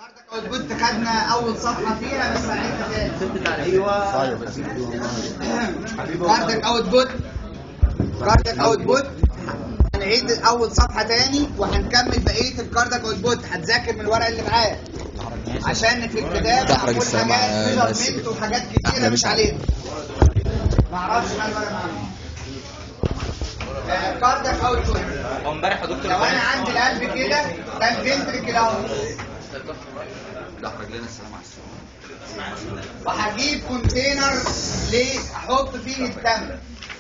كنت خدنا اول صفحه فيها بس هنعيدها تاني ايوه كاردك اوت بوت كاردك اوت بوت هنعيد اول صفحه تاني وهنكمل بقيه الكاردك اوت بوت هتذاكر من الورق اللي معاك عشان في الكتاب تحرج هقول السلام حاجات على الناس. ميجرمنت وحاجات أحلى كتيره مش مسا. علينا ما اعرفش ما الورق معانا كاردك اوت بوت هو امبارح يا دكتور لو انا عندي القلب كده ده الفنتر كده اهو احرج لنا السلام على السلام وهجيب كونتينر ليه احط فيه الدم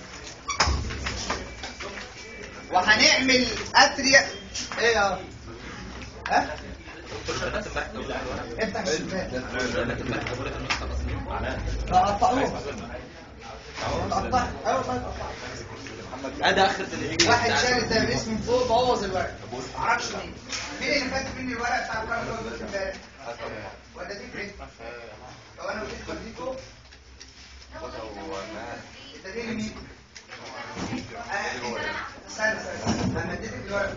وهنعمل اتريا ايه يا ها افتح الشباك قطعوه قطع ايوه طيب قطع ادي اخر اللي واحد شال الدبابيس من فوق بوظ الورق معرفش مين مين اللي فات مني الورق بتاع الكهرباء اللي قلت امبارح ولا دي فين هو انا قلت لكم دي فوق انت دي مين آه، استنى استنى انا اديتك الورق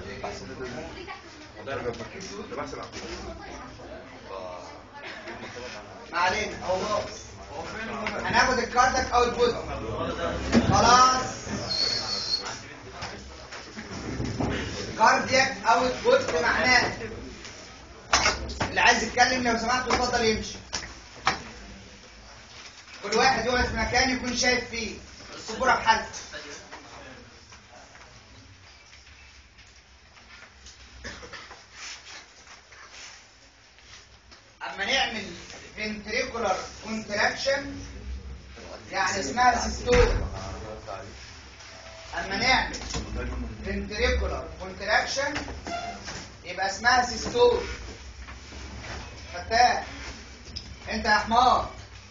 ما علينا اهو باظ هناخد الكاردك او البوت خلاص كاردياك او البوت معناه اللي عايز يتكلم لو سمحت اتفضل يمشي كل واحد يقعد في مكان يكون شايف فيه السبوره بحالته اما نعمل ventricular contraction يعني اسمها سيستول اما نعمل ventricular contraction يبقى اسمها سيستول فتاح انت يا حمار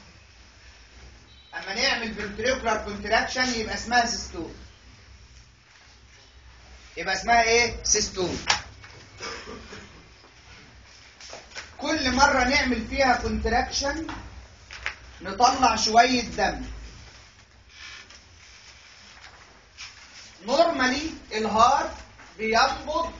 اما نعمل ventricular contraction يبقى اسمها سيستول يبقى اسمها ايه سيستول كل مرة نعمل فيها كونتراكشن نطلع شوية دم نورمالي الهارت بينبض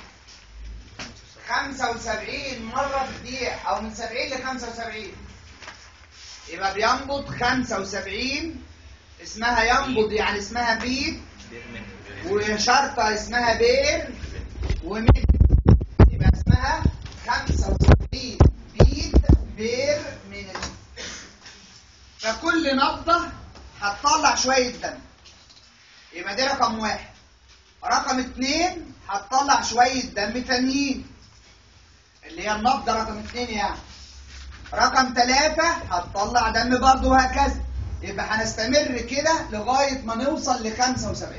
75 مرة في الدقيقة أو من 70 ل 75 يبقى بينبض 75 اسمها ينبض يعني اسمها بيت وشرطة اسمها بير وميد يبقى اسمها 75 بيت بير من فكل نبضة هتطلع شوية دم يبقى دي رقم واحد رقم اتنين هتطلع شوية دم تانيين اللي هي النبضة رقم اتنين يعني رقم ثلاثة هتطلع دم برضه وهكذا يبقى هنستمر كده لغاية ما نوصل ل 75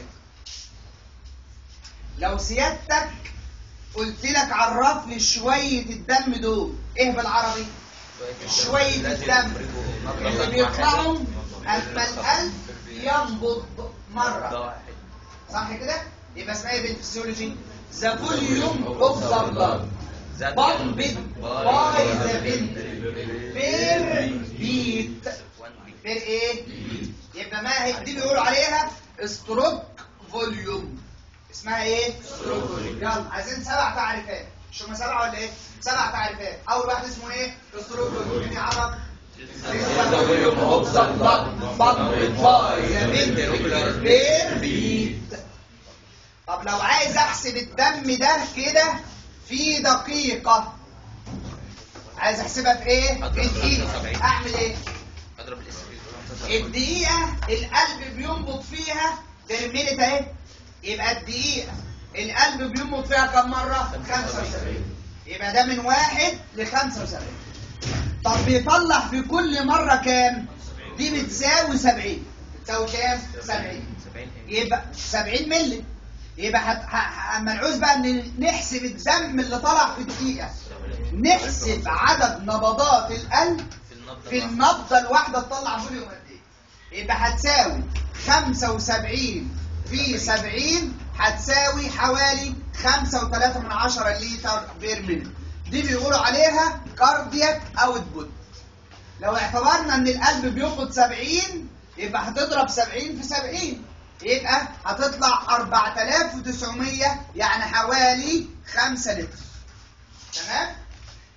لو سيادتك قلت لك عرف لي شوية الدم دول ايه بالعربي شوية الدم اللي بيطلعوا اما القلب ينبض مرة صح كده يبقى اسمها ايه بالفسيولوجي ذا فوليوم اوف ذا بلاد pumped by the ventricle per beat per ايه يبقى ما هي دي بيقولوا عليها ستروك فوليوم اسمها ايه ستروك فوليوم يلا عايزين سبع تعريفات مش هم سبعه ولا ايه سبع تعريفات اول واحد اسمه ايه ستروك فوليوم مين يعرف volume of the blood pumped by the ventricle per beat طب لو عايز احسب الدم ده كده في دقيقة عايز احسبها في ايه؟ في دقيقة اعمل ايه؟ اضرب الاس الدقيقة القلب بينبض فيها ده المينت اهي يبقى الدقيقة القلب بينبض فيها كم مرة؟ 75 يبقى ده من واحد ل 75 طب بيطلع في كل مرة كام؟ دي بتساوي 70 بتساوي كام؟ 70 يبقى 70 ملي يبقى هت- ه- ه- اما نعوز بقى ان نحسب الدم اللي طلع في الدقيقة نحسب عدد نبضات القلب في النبضه في النبضة الواحدة تطلع فوليوم قد ايه؟ يبقى هتساوي 75 في 70 هتساوي حوالي 5.3 من عشرة لتر بير مينت دي بيقولوا عليها كاردياك اوتبوت لو اعتبرنا ان القلب بينبض 70 يبقى هتضرب 70 في 70 يبقى هتطلع 4900 يعني حوالي 5 لتر تمام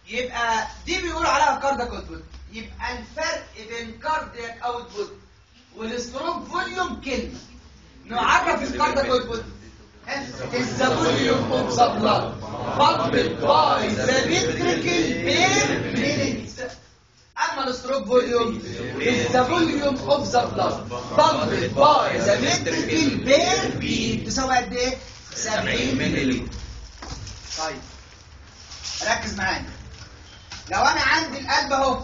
يبقى دي بيقولوا عليها كاردياك اوتبوت يبقى الفرق بين كاردياك اوتبوت والستروك فوليوم كلمه نعرف الكاردياك اوتبوت is the volume of the blood pumped by the ventricle per minute اما الستروك فوليوم is the volume of the blood pumped by the ventricle per beat تساوي قد ايه 70 مللي طيب ركز معايا لو انا عندي القلب اهو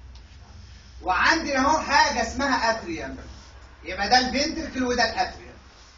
وعندي اهو حاجه اسمها اتريوم يبقى ده الفنتركل وده الاتريوم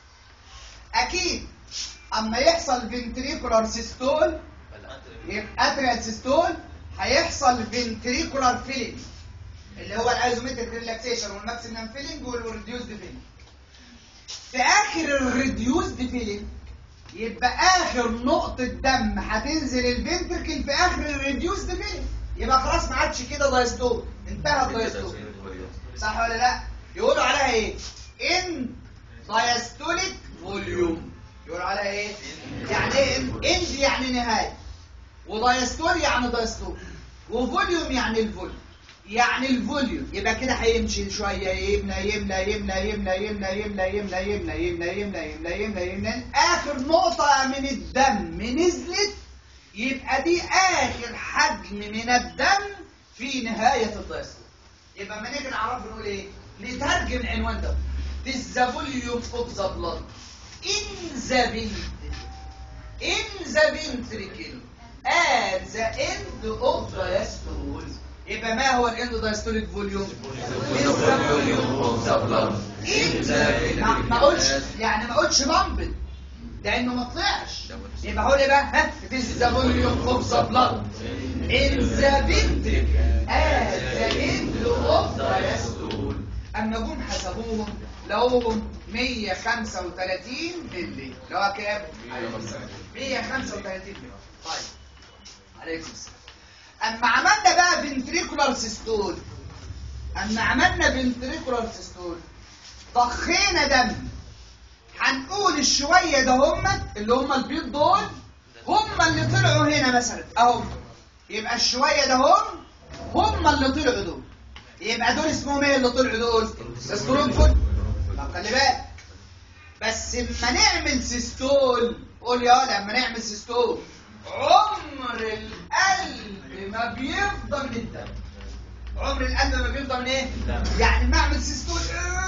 اكيد اما يحصل فنتريكولار سيستول يبقى اتريال سيستول هيحصل فنتريكولار فيلينج اللي هو الايزومتريك ريلاكسيشن والماكسيمم فيلينج والريديوسد فيلينج في اخر الريديوسد فيلينج يبقى اخر نقطة دم هتنزل الفنتركل في اخر الريديوسد فيلينج يبقى خلاص ما عادش كده دايستول انتهى الدايستول صح ولا لا يقولوا عليها ايه ان دايستوليك فوليوم يقولوا عليها ايه يعني ايه ان إن دي يعني نهايه ودايستول يعني دايستول وفوليوم يعني الفوليوم يعني الفوليوم يبقى كده هيمشي شويه يملى يملى يملى يملى يملى يملى يملى يملى يملى يملى يملى يملى يملى اخر نقطه من الدم نزلت يبقى دي اخر حجم من الدم في نهايه الدايستول يبقى ما نيجي نعرف نقول ايه نترجم العنوان ده This the volume of the blood in the ventricle in the ventricle at the end of diastole يبقى ما هو الاند دايستوليك فوليوم Is the volume of the blood in the ما ما اقولش يعني ما اقولش بامبل لانه ما طلعش يبقى هقول ايه بقى ها This is the volume of the blood in the ventricle at the end of diastole اما جم حسبوهم لقوهم 135 مللي اللي هو كام؟ 135 مللي طيب عليكم السلام اما عملنا بقى فنتريكولار سيستول اما عملنا فنتريكولار سيستول ضخينا دم هنقول الشويه ده هم اللي هم البيض دول هم اللي طلعوا هنا مثلا اهو يبقى الشويه ده هم هم اللي طلعوا دول يبقى دول اسمهم ايه اللي طلعوا دول ستروك فوت طب خلي بالك بس اما نعمل سيستول قول يا لما نعمل سيستول عمر القلب ما بيفضى من الدم عمر القلب ما بيفضى من ايه يعني ما اعمل سيستول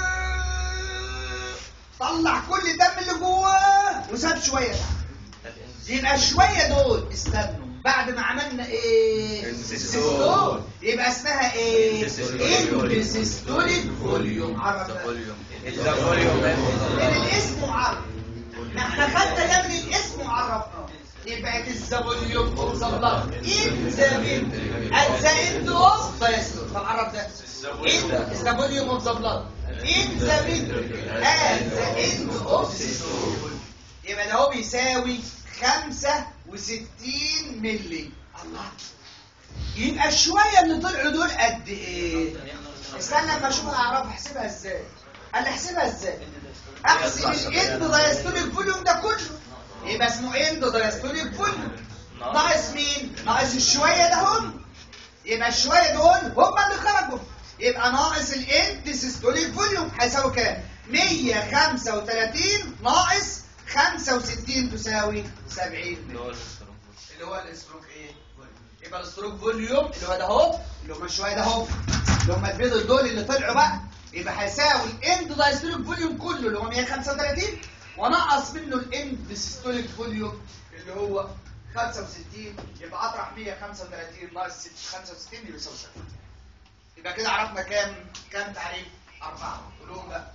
طلع كل الدم اللي جواه وساب شويه تحت يبقى شويه دول استنوا بعد ما عملنا ايه سيستول يبقى اسمها ايه سيستوليك فوليوم عرف من الاسم معرف ما احنا خدنا ده من الاسم وعرفناه يبقى الزابوليوم اوف ذا بلاد ان ذا بين ات ذا اند اوف دايستول طب عرف ده ان الزابوليوم اوف ذا بلاد ان ذا بين ات ذا اند اوف سيستول يبقى ده هو بيساوي 65 مللي الله يبقى الشويه اللي طلعوا دول قد ايه استنى اما اشوف اعرف احسبها ازاي قال لي احسبها ازاي احسب الاند دايستوليك فوليوم ده كله يبقى اسمه اند دايستوليك فوليوم ناقص مين ناقص الشويه ده هم يبقى الشويه دول هم اللي خرجوا يبقى ناقص الاند سيستوليك فوليوم هيساوي كام 135 ناقص 65 تساوي 70 اللي هو الاستروك ايه يبقى الاستروك فوليوم اللي هو ده اهو اللي هم الشويه ده اهو اللي هم البيض دول اللي طلعوا بقى يبقى هيساوي الاند دايستوليك فوليوم كله اللي هو 135 ونقص منه الاند سيستوليك فوليوم اللي هو 65 يبقى اطرح 135 ناقص 65 يبقى يساوي 70 يبقى كده عرفنا كام كام تعريف أربعة قولهم بقى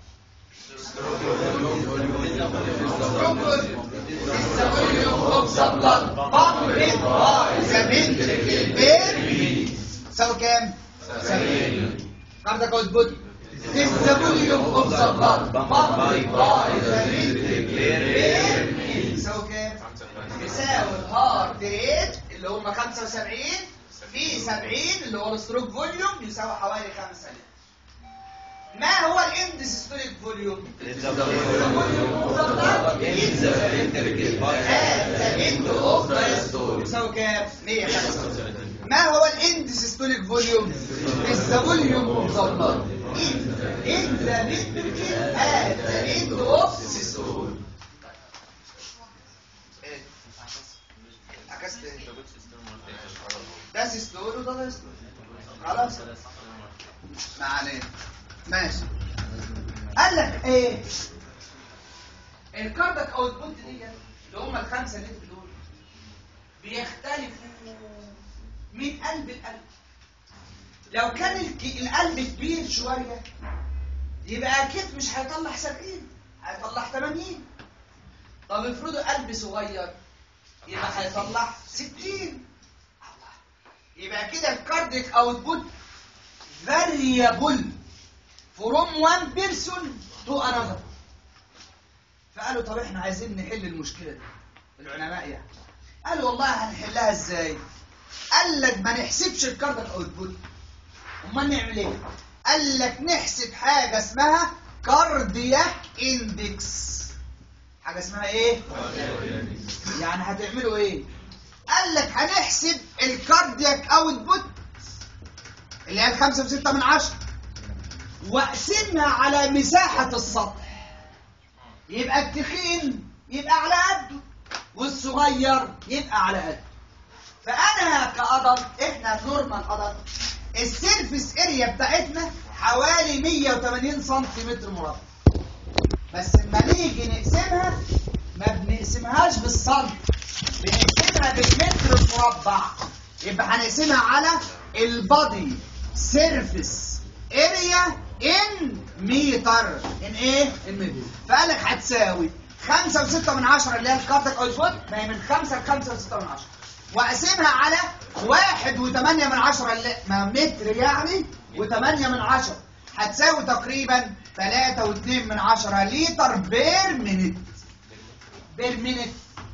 ساوي كام؟ كاردك اوتبوت This is the volume of the blood pumped by the ventricle يساوي كام؟ يساوي الهارت ريت اللي هم 75 في 70 اللي هو الستروك فوليوم يساوي حوالي 5 لتر ما هو الاند سيستوليك فوليوم يساوي كام 135 ما هو الاند سيستوليك فوليوم ذا فوليوم اوف ذا بلاد in the ventricle at the end of systole إيه؟ عكست إيه؟ ده سيستول وده دايستول خلاص ما علينا ماشي قال لك ايه الكاردك اوتبوت دي اللي هم الخمسه لتر دول بيختلفوا من قلب القلب لو كان الك- القلب كبير شويه يبقى اكيد مش هيطلع 70 هيطلع 80 طب افرضوا قلب صغير يبقى هيطلع 60 الله. يبقى كده الكارديك اوتبوت variable from one person to another فقالوا طب احنا عايزين نحل المشكله دي العلماء يعني قالوا والله هنحلها ازاي قال لك ما نحسبش الكارديك اوتبوت امال نعمل ايه قال لك نحسب حاجه اسمها كاردياك اندكس حاجه اسمها ايه يعني هتعملوا ايه قال لك هنحسب الكاردياك اوتبوت اللي هي الخمسة وستة من عشرة واقسمها على مساحة السطح يبقى التخين يبقى على قده والصغير يبقى على قده فأنا كأدلت إحنا نورمال أدلت السيرفيس اريا بتاعتنا حوالي 180 سنتيمتر مربع بس لما نيجي نقسمها ما بنقسمهاش بالسنتي بنقسمها بالمتر المربع يبقى هنقسمها على البادي سيرفيس اريا ان متر ان ايه المتر فقال لك هتساوي 5 و6 من 10 اللي هي الكارتك اوتبوت ما هي من 5 ل 5 و6 من 10 واقسمها على 1 و8 من 10 اللي ما متر يعني و8 من 10 هتساوي تقريبا 3 و2 من 10 لتر بير مينيت بير مينيت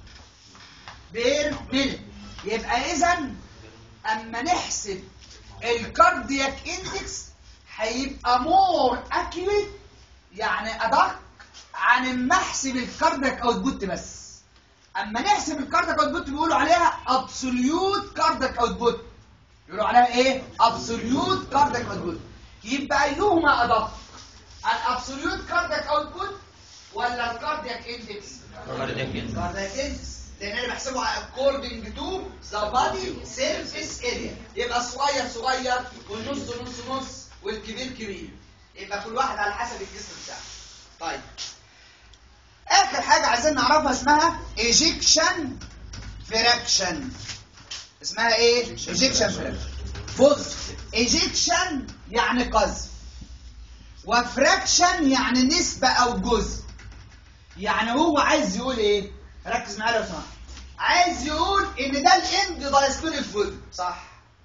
بير مينيت يبقى اذا اما نحسب الكاردياك اندكس هيبقى مور اكيوريت يعني ادق عن اما احسب الكاردياك اوتبوت بس اما نحسب الكاردياك اوتبوت بيقولوا عليها ابسوليوت كاردياك اوتبوت يقولوا عليها ايه ابسوليوت كاردياك اوتبوت يبقى ايهما ادق الابسوليوت كاردياك اوتبوت ولا الكاردياك اندكس كاردياك اندكس لان انا بحسبه according to the body surface area يبقى الصغير صغير والنص نص نص والكبير كبير يبقى كل واحد على حسب الجسم بتاعه طيب اخر حاجه عايزين نعرفها اسمها ejection fraction اسمها ايه ejection fraction بص ejection يعني قذف وفراكشن يعني نسبة أو جزء يعني هو عايز يقول إيه؟ ركز معايا لو سمحت عايز يقول إن ده الإند دايستوليك فود صح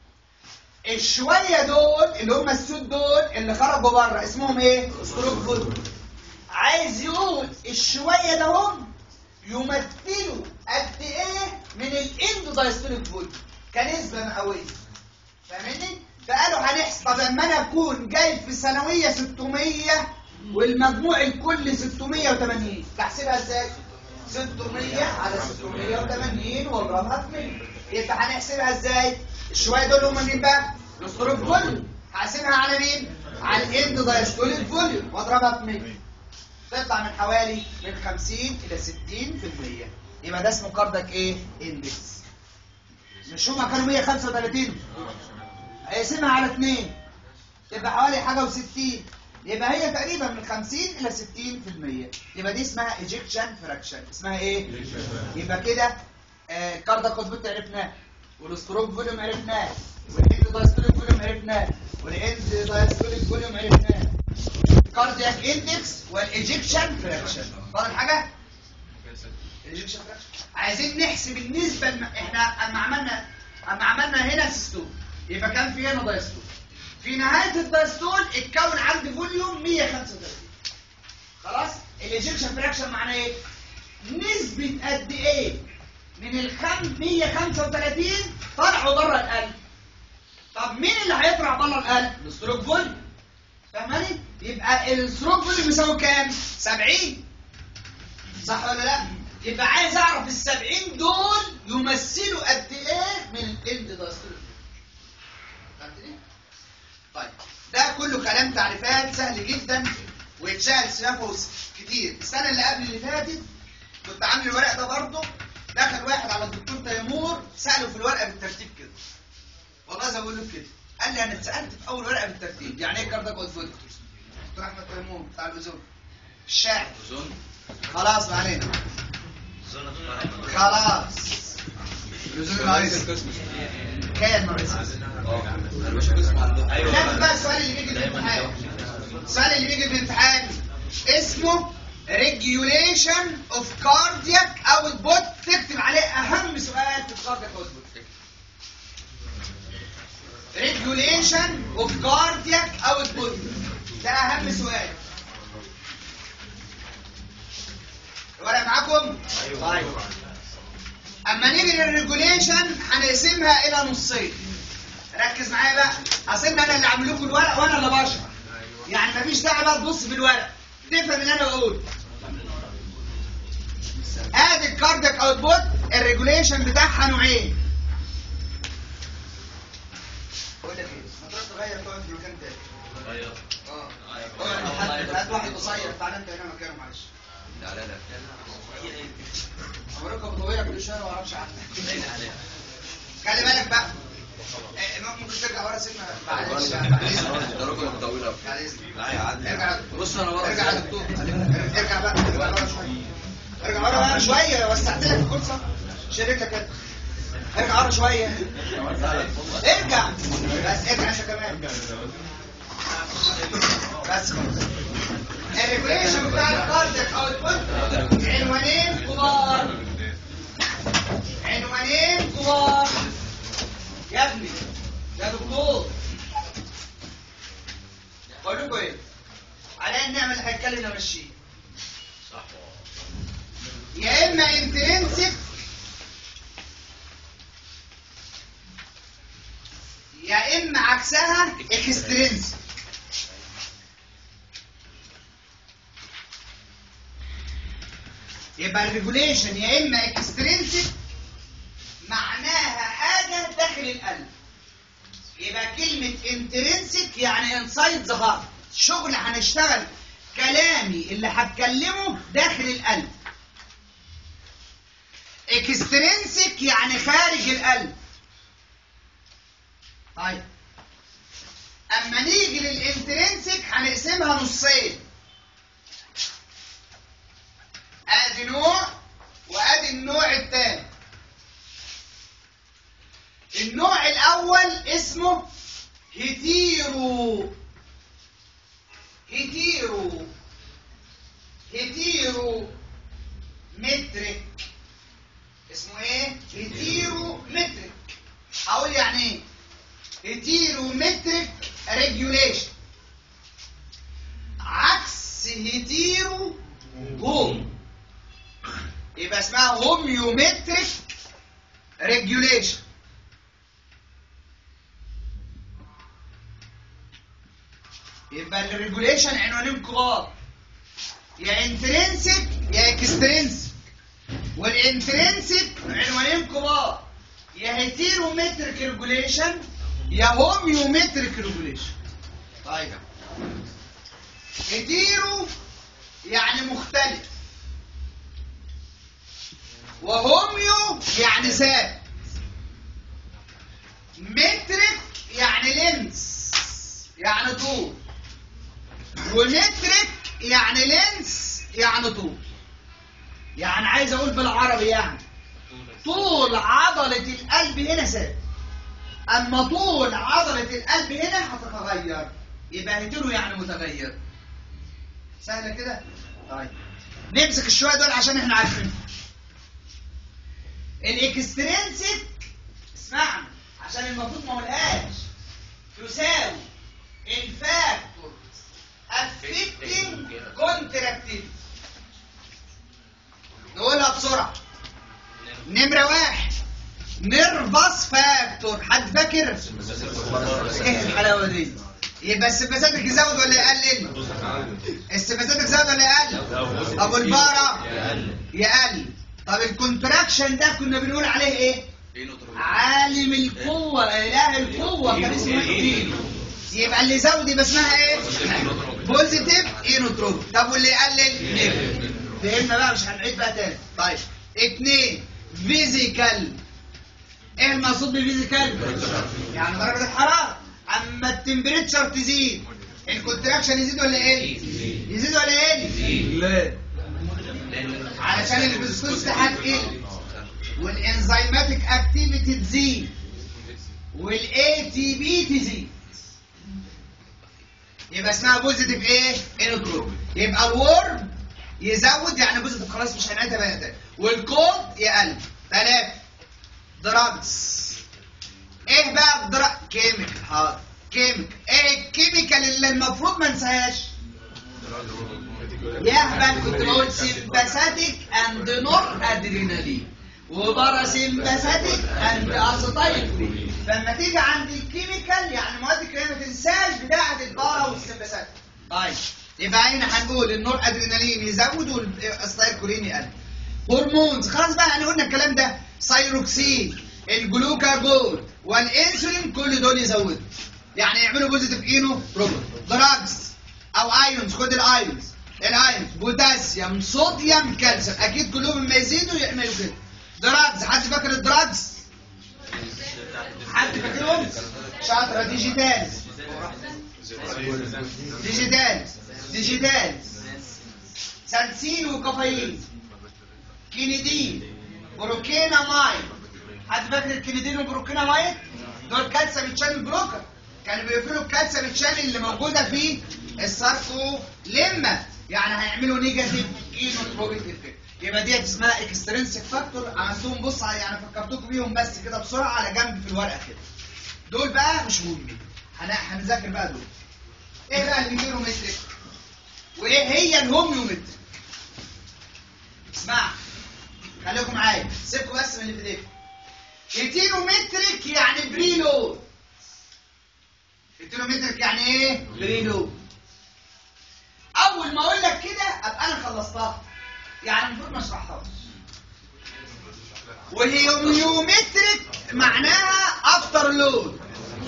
الشوية دول اللي هم السود دول اللي خرجوا بره اسمهم إيه؟ ستروك فود عايز يقول الشوية ده هم يمثلوا قد إيه من الإند دايستوليك فود كنسبة مئوية فاهمني؟ فقالوا هنحسب طب لما انا اكون جايب في الثانويه 600 والمجموع الكل 680 بحسبها ازاي 600 على 680 واضربها في 100 يبقى هنحسبها ازاي الشويه دول هم مين بقى الاستروك فوليوم هقسمها على مين على الاند دايستوليك فوليوم واضربها في 100 تطلع من حوالي من 50 الى 60% يبقى ده اسمه كاردك ايه اندكس مش هما كانوا 135 هيقسمها على 2 يبقى حوالي حاجه و60 يبقى هي تقريبا من 50 الى 60% يبقى دي اسمها ايجكشن فراكشن اسمها ايه يبقى كده آه، الكاردياك اوتبوت عرفناه والاستروك فوليوم عرفناه والاند دايستوليك فوليوم عرفناه والاند دايستوليك فوليوم عرفناه كاردياك اندكس والايجكشن فراكشن فاضل حاجه الايجكشن فراكشن عايزين نحسب النسبه الم... احنا اما عملنا اما عملنا هنا سيستول يبقى كان في هنا دايستول في نهايه الدايستول اتكون عندي فوليوم 135 خلاص الايجكشن فراكشن معناه ايه نسبه قد ايه من ال 135 طلعوا بره القلب طب مين اللي هيطلع بره القلب الستروك فوليوم فاهماني يبقى الستروك فوليوم يساوي كام 70 صح ولا لا يبقى عايز اعرف ال 70 دول يمثلوا قد ايه من الاند دايستول كلام تعريفات سهل جدا ويتشال سيافه كتير السنه اللي قبل اللي فاتت كنت عامل الورق ده برضه دخل واحد على الدكتور تيمور ساله في الورقه بالترتيب كده والله زي ما بقول له كده قال لي انا اتسالت في اول ورقه بالترتيب يعني ايه كاردياك اوتبوت دكتور احمد تيمور بتاع الاذون الشاعر زون خلاص ما علينا خلاص الاذون العريض كان مريض انا بشوف اسمه عندهم ناخد بقى السؤال اللي بيجي في الامتحان السؤال اللي بيجي في الامتحان اسمه regulation of cardiac output تكتب عليه اهم سؤال في الكاردياك output regulation of cardiac output ده اهم سؤال الورق معاكم؟ ايوه اما نيجي للريجوليشن هنقسمها الى نصين ركز معايا بقى اصل انا اللي عامل لكم الورق وانا اللي بشرح يعني مفيش داعي بقى تبص في الورق تفهم اللي انا بقوله ادي الكاردياك اوتبوت الريجوليشن بتاعها نوعين بقول لك ايه ما تروح تغير تقعد في مكان تاني اه هات- هات واحد قصير تعالى انت هنا مكانه معلش لا لا لا امريكا طويله كل شويه ما اعرفش عنها خلي بالك بقى إيه، ممكن ترجع ورا سنه معلش معلش ده رقم طويل قوي معلش لا يا عادي ارجع يا دكتور. بص انا ورا ارجع يا دكتور ارجع بقى ارجع ورا شويه ارجع ورا بقى شويه وسعت لك الكرسي شريكك كده ارجع ورا شويه ارجع بس ارجع انت كمان بس خلاص الريجوليشن بتاع الكاردياك اوتبوت عنوانين كبار عنوانين كبار يا ابني يا دكتور بقول لكم ايه على النعمه اللي هيتكلم نمشيه يا اما انترنسك يا اما عكسها اكسترنسك يبقى الريجوليشن يا اما اكسترنسك معناها حاجه داخل القلب يبقى كلمه انترنسك يعني انسايد ذا هارت شغل هنشتغل كلامي اللي هتكلمه داخل القلب اكسترنسك يعني خارج القلب طيب اما نيجي للانترنسك هنقسمها نصين ادي نوع وادي النوع الثاني النوع الاول اسمه هيتيرو هيتيرو هيتيرو مترك اسمه ايه هيتيرو مترك هقول يعني ايه هيتيرو مترك ريجوليشن عكس هيتيرو هوم يبقى اسمها هوميومتريك ريجوليشن يبقى الريجوليشن عنوانين كبار يا انترنسك يا اكسترنسك والانترنسك عنوانين كبار يا هيتيرومتريك ريجوليشن يا هوميومتريك ريجوليشن طيب هيتيرو يعني مختلف وهوميو يعني ثابت مترك يعني لينس يعني طول ومترك يعني لينس يعني طول يعني عايز اقول بالعربي يعني طول عضلة القلب هنا ثابت اما طول عضلة القلب هنا هتتغير يبقى هيترو يعني متغير سهلة كده طيب نمسك الشوية دول عشان احنا عارفين الاكسترنسك اسمعني عشان المفروض ما اقولهاش تساوي الفاكتور affecting contractility نقولها بسرعة نمرة واحد نيرفس فاكتور حد فاكر؟ ايه الحلاوة دي؟ يبقى السباساتك يزود ولا يقلل؟ السباساتك يزود ولا يقلل؟ طب والبارة؟ يقلل طب الكونتراكشن ده كنا بنقول عليه ايه؟ عالم القوة إله القوة كان اسمه ايه؟ يبقى اللي يزود يبقى اسمها ايه بوزيتيف اينوتروب طب واللي يقلل نيجاتيف فهمنا بقى مش هنعيد بقى تاني طيب اتنين فيزيكال ايه المقصود بالفيزيكال يعني درجه الحراره اما التمبريتشر تزيد الكونتراكشن يزيد ولا ايه يزيد ولا ايه لا علشان الفيسكوستي هتقل والانزيماتيك اكتيفيتي تزيد والاي تي بي تزيد يبقى اسمها بوزيتيف ايه انوتروب يبقى الورم يزود يعني بوزيتيف خلاص مش هنعيدها بقى تاني والكود يقل ثلاثة دراجز ايه بقى الدراج كيميكال حاضر كيميكال ايه الكيميكال اللي المفروض ما ننساهاش يهبل كنت بقول سيمباثيك اند نور ادرينالين وباراسيمباثيك اند اسيتايل فلما تيجي عند الكيميكال يعني مواد الكيمياء ما تنساش بتاعه البارا والسيمباثيك طيب يبقى هنا هنقول النور ادرينالين يزود والاسيتايل كولين يقل هرمونز خلاص بقى يعني قلنا الكلام ده سايروكسين الجلوكاجون والانسولين كل دول يزودوا يعني يعملوا بوزيتيف اينو بروبر دراجز او ايونز خد الايونز الايونز بوتاسيوم صوديوم كالسيوم اكيد كلهم لما يزيدوا يعملوا كده دراجز حد فاكر الدراجز حد فاكرهم شاطره ديجيتالز ديجيتالز ديجيتالز سانسين وكافيين كينيدين بروكينامايد حد فاكر الكينيدين وبروكينامايد دول كالسيوم تشانل بروكر كانوا بيقفلوا الكالسيوم تشانل اللي موجوده في الساركو لما يعني هيعملوا نيجاتيف اينوتروبيك افكت يبقى ديت اسمها اكسترنسك فاكتور عملتهم بص على يعني فكرتكم بيهم بس كده بسرعه على جنب في الورقه كده دول بقى مش مهمين هن- هنذاكر بقى دول ايه بقى الهيميرومتريك وايه هي الهوميومتريك اسمع خليكم معايا سيبكم بس من اللي في ايديكم هيتيرومتريك يعني بريلود هيتيرومتريك يعني ايه بريلود اول ما اقول لك كده ابقى انا خلصتها يعني المفروض ما اشرحهاش وهيوميومتريك معناها افتر لود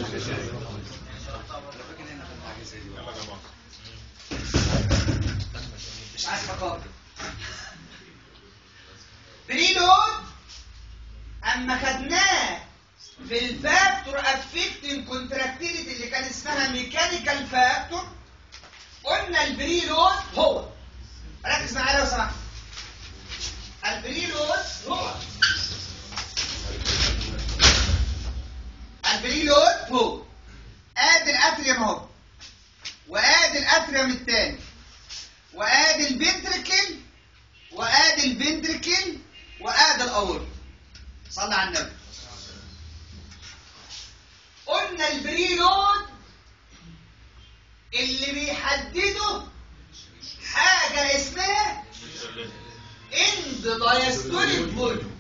مش عايز فقط بريلود اما خدناه في الفاكتور افكتنج كونتراكتيليتي اللي كان اسمها ميكانيكال فاكتور قلنا البريلود هو ركز معايا لو سمحت البريلود هو البريلود هو ادي الاتريوم اهو وادي الاتريوم الثاني وادي الفنتركل وادي الفنتركل وادي الاورط صلى على النبي قلنا البريلود اللي بيحدده حاجة اسمها اند دايستوليك فوليوم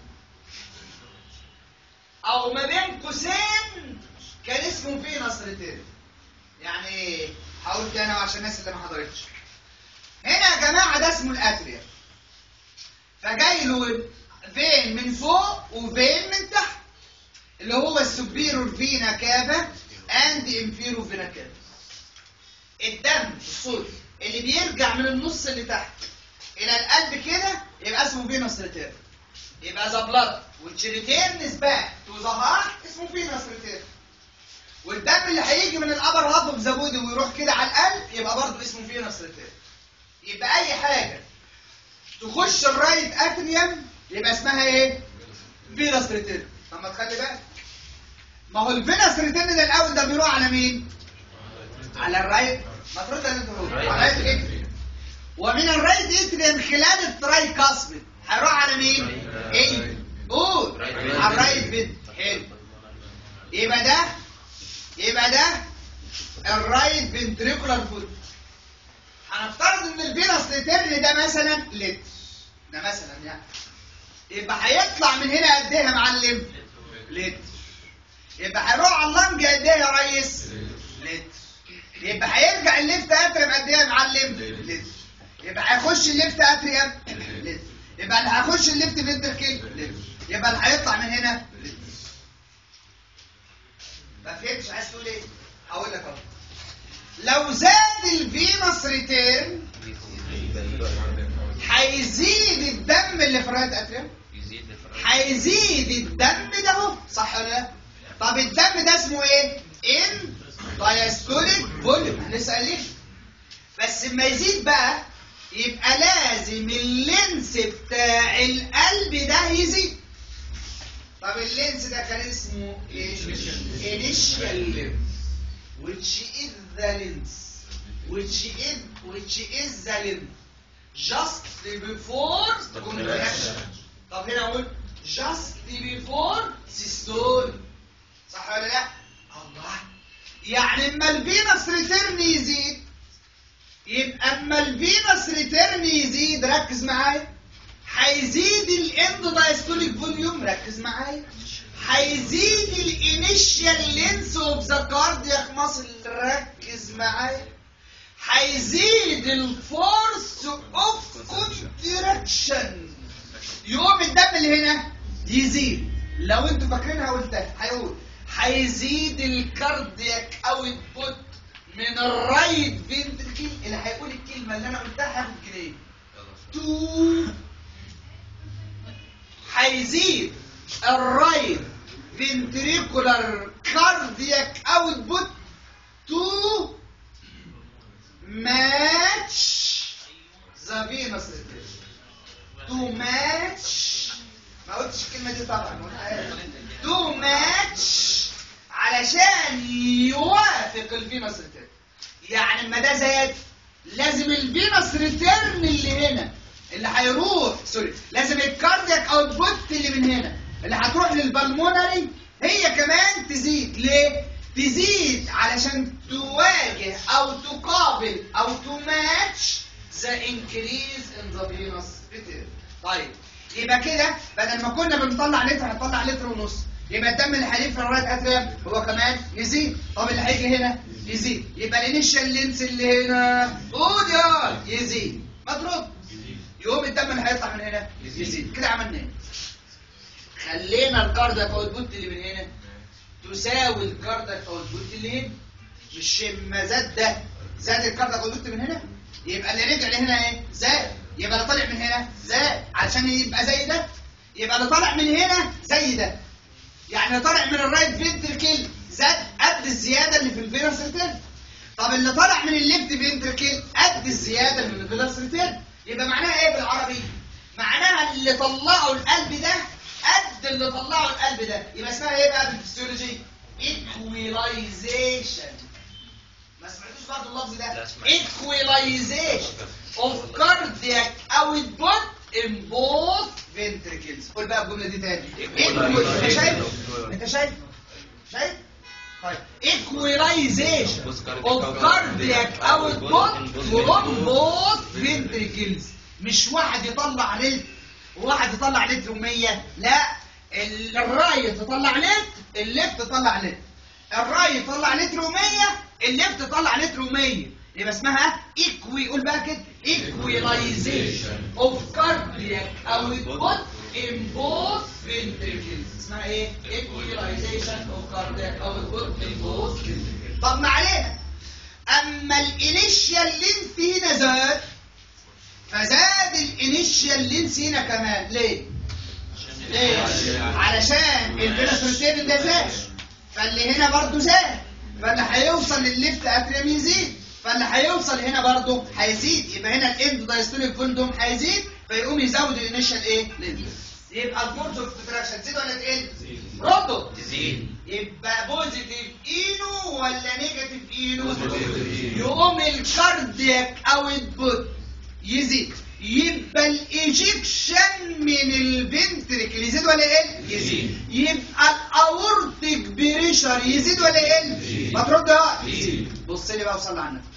او ما بين قوسين كان اسمه فينس ريتيرن يعني هقول تاني عشان الناس اللي ما حضرتش هنا يا جماعه ده اسمه الاتريا فجاي له فين من فوق وفين من تحت اللي هو السوبيرور فينا كافا اند انفيرور فينا كافا الدم الصوتي اللي بيرجع من النص اللي تحت الى القلب كده يبقى اسمه فينوس ريتيرن يبقى ذا بلاد which returns back to the heart اسمه فينوس ريتيرن والدم اللي هيجي من الابر هاب اوف ذا بودي ويروح كده على القلب يبقى برضه اسمه فينوس ريتيرن يبقى اي حاجه تخش الرايت اتريوم يبقى اسمها ايه فينوس ريتيرن طب ما تخلي بالك ما هو الفينوس ريتيرن ده الاول ده بيروح على مين على الرايت المفروض ان انتوا تقولوا على الرايت اتريوم ومن الرايت اتريوم خلال التراي كاسبت هيروح على مين ايه قول على الرايت بيد حلو يبقى ده يبقى ده الرايت فنتريكولار فوت هنفترض ان الفينوس ريتيرن ده مثلا لتر ده مثلا يعني يبقى هيطلع من هنا قد ايه يا معلم لتر يبقى هيروح على اللنج قد ايه يا ريس لتر يبقى هيرجع الليفت اتريم قد ايه يا معلم لتر يبقى هيخش الليفت اتريم لتر يبقى اللي هيخش الليفت فنتركل لتر يبقى اللي هيطلع من هنا لتر ما فهمتش عايز تقول ايه هقول لك اهو لو زاد الفينوس ريتيرن هيزيد الدم اللي في الرايت اتريوم يزيد الفرق هيزيد الدم ده اهو صح ولا لا؟ طب الدم ده اسمه ايه؟ ان دايستوليك فوليوم احنا لسه قايلين بس اما يزيد بقى يبقى لازم اللينس بتاع القلب ده يزيد طب اللينس ده كان اسمه ايه؟ initial length which is the length which is which is the length just before contraction طب هنا اقول just before systole صح ولا لا؟ الله يعني اما الفينس ريتيرن يزيد يبقى اما الفينس ريتيرن يزيد ركز معايا هيزيد الاند دايستوليك فوليوم ركز معايا هيزيد الانيشال لينس اوف ذا كاردياك ماسل ركز معايا هيزيد الفورس اوف كونتراكشن يقوم الدم اللي هنا يزيد لو انتوا فاكرينها قلتها هيقول هيزيد الكاردياك اوت بوت من الرايت فينتركل اللي هيقول الكلمه اللي انا قلتها هاخد جنيه تو هيزيد الرايت فينتريكولار كاردياك اوت بوت تو ماتش ذا فينوس تو ماتش ما قلتش الكلمه دي طبعا تو ماتش علشان يوافق الفينوس ريتيرن يعني اما ده زاد لازم الفينوس ريتيرن اللي هنا اللي هيروح سوري لازم الكاردياك اوتبوت اللي من هنا اللي هتروح للبلمونري هي كمان تزيد ليه تزيد علشان تواجه او تقابل او تماتش ذا انكريز ان ذا فينوس ريتيرن طيب يبقى كده بدل ما كنا بنطلع لتر هنطلع لتر ونص يبقى الدم اللي هيلف في الرايت اتريم هو كمان يزيد طب اللي هيجي هنا يزيد يبقى الانيشال لينس اللي هنا قول يا يزيد ما ترد يقوم الدم اللي هيطلع من هنا يزيد كده عملنا ايه خلينا الكاردياك اوتبوت اللي من هنا تساوي الكاردياك اوتبوت اللي هنا مش اما زاد ده زاد الكاردياك اوتبوت من هنا يبقى اللي رجع لهنا ايه زاد يبقى اللي طالع من هنا زاد علشان يبقى زي ده يبقى اللي طالع من هنا زي ده يعني اللي طالع من الرايت فينتركل زاد قد الزياده اللي في الفينوس ريتيرن طب اللي طالع من الليفت فينتركل قد الزياده اللي في الفينوس ريتيرن يبقى معناها ايه بالعربي معناها اللي طلعوا القلب ده قد اللي طلعوا القلب ده يبقى اسمها ايه بقى بالفسيولوجي equalization ما سمعتوش برضه اللفظ ده لا، سمعت. equalization of cardiac output in both ventricles قول بقى الجمله دي تاني Equal- انت شايف انت شايف شايف طيب equalization of cardiac output from both ventricles مش واحد يطلع لتر وواحد يطلع لتر و100 لا ال- الرايت يطلع لتر الليفت يطلع لتر الرايت يطلع لتر و100 الليفت يطلع لتر و100 يبقى اسمها ايكوي قول بقى كده equalization of cardiac output in both ventricles اسمها ايه equalization of cardiac output in both ventricles طب ما علينا اما الانيشيال لينث هنا زاد فزاد الانيشيال لينث هنا كمان ليه ليه علشان الفيلوسيتين ده زاد فاللي هنا برضو زاد فاللي هيوصل للليفت اتريم يزيد فاللي هيوصل هنا برضو هيزيد يبقى هنا الاند دايستوليك فولدوم هيزيد فيقوم يزود الانيشال ايه لينث يبقى الفورس اوف كونتراكشن تزيد ولا تقل ردوا تزيد يبقى بوزيتيف اينو ولا نيجاتيف اينو يقوم الكاردياك اوتبوت يزيد يبقى الايجكشن من الفنتريكل يزيد ولا يقل يزيد. يبقى الاورتيك بريشر يزيد ولا يقل يزيد. ما ترد بقى يزيد. بص لي بقى وصلي على النبي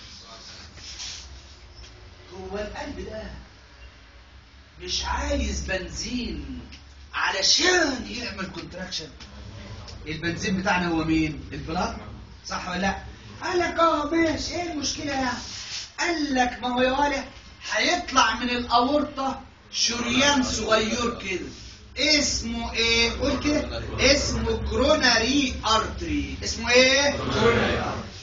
هو القلب ده مش عايز بنزين علشان يعمل كونتراكشن البنزين بتاعنا هو مين البلاد صح ولا لا قال لك اه ماشي ايه المشكله يعني قال لك ما هو يا ولد هيطلع من الاورطه شريان صغير كده اسمه ايه قول كده اسمه كروناري ارتري اسمه ايه كروناري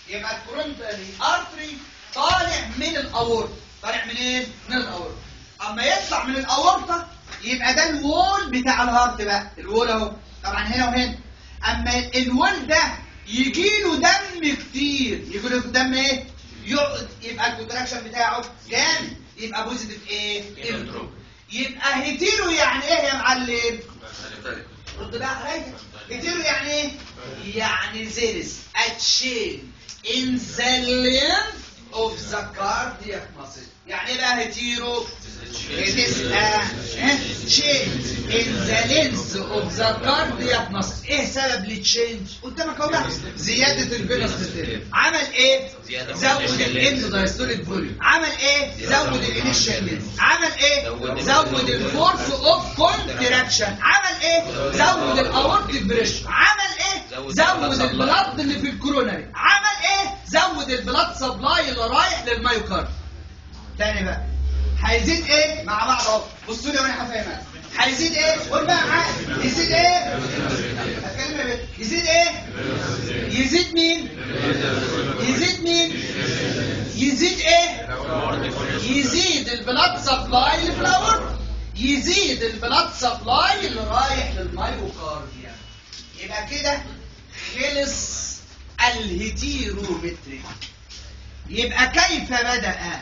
يبقى الكورونتري ارتري طالع من الاورطه طالع منين من الاورطه اما يطلع من الاورطه يبقى ده الوول بتاع الهارت بقى الوول اهو طبعا هنا وهنا اما الوول ده يجي له دم كتير يجي له دم ايه يقعد يبقى الكونتراكشن بتاعه جامد يبقى بوزيتيف ايه انترو يبقى هيتيرو يعني ايه يا معلم رد بقى عليا هيتيرو يعني ايه يعني there is a change in the length of the cardiac muscle يعني ايه بقى هيتيرو it is a change in the length of the cardiac muscle ايه سبب للتشينج قدامك اهو بقى زياده الفينوس عمل ايه زيادة في زود الinitial الاند دايستوليك فوليوم عمل ايه زود الانيشال عمل ايه زود الفورس اوف كونتراكشن عمل ايه زود الاورتيك بريشر عمل ايه زود البلاد اللي في الكوروناري عمل ايه زود البلاد سبلاي اللي رايح للمايوكارد تاني بقى هيزيد ايه مع بعض اهو بصوا لي وانا هفهمها هيزيد ايه قول بقى معايا يزيد ايه هتكلم يا بنت يزيد ايه يزيد مين يزيد مين يزيد ايه يزيد البلاد سبلاي اللي في الاورطه يزيد البلاد سبلاي اللي رايح للمايوكارديا يبقى كده خلص الهيتيرومتري يبقى كيف بدأ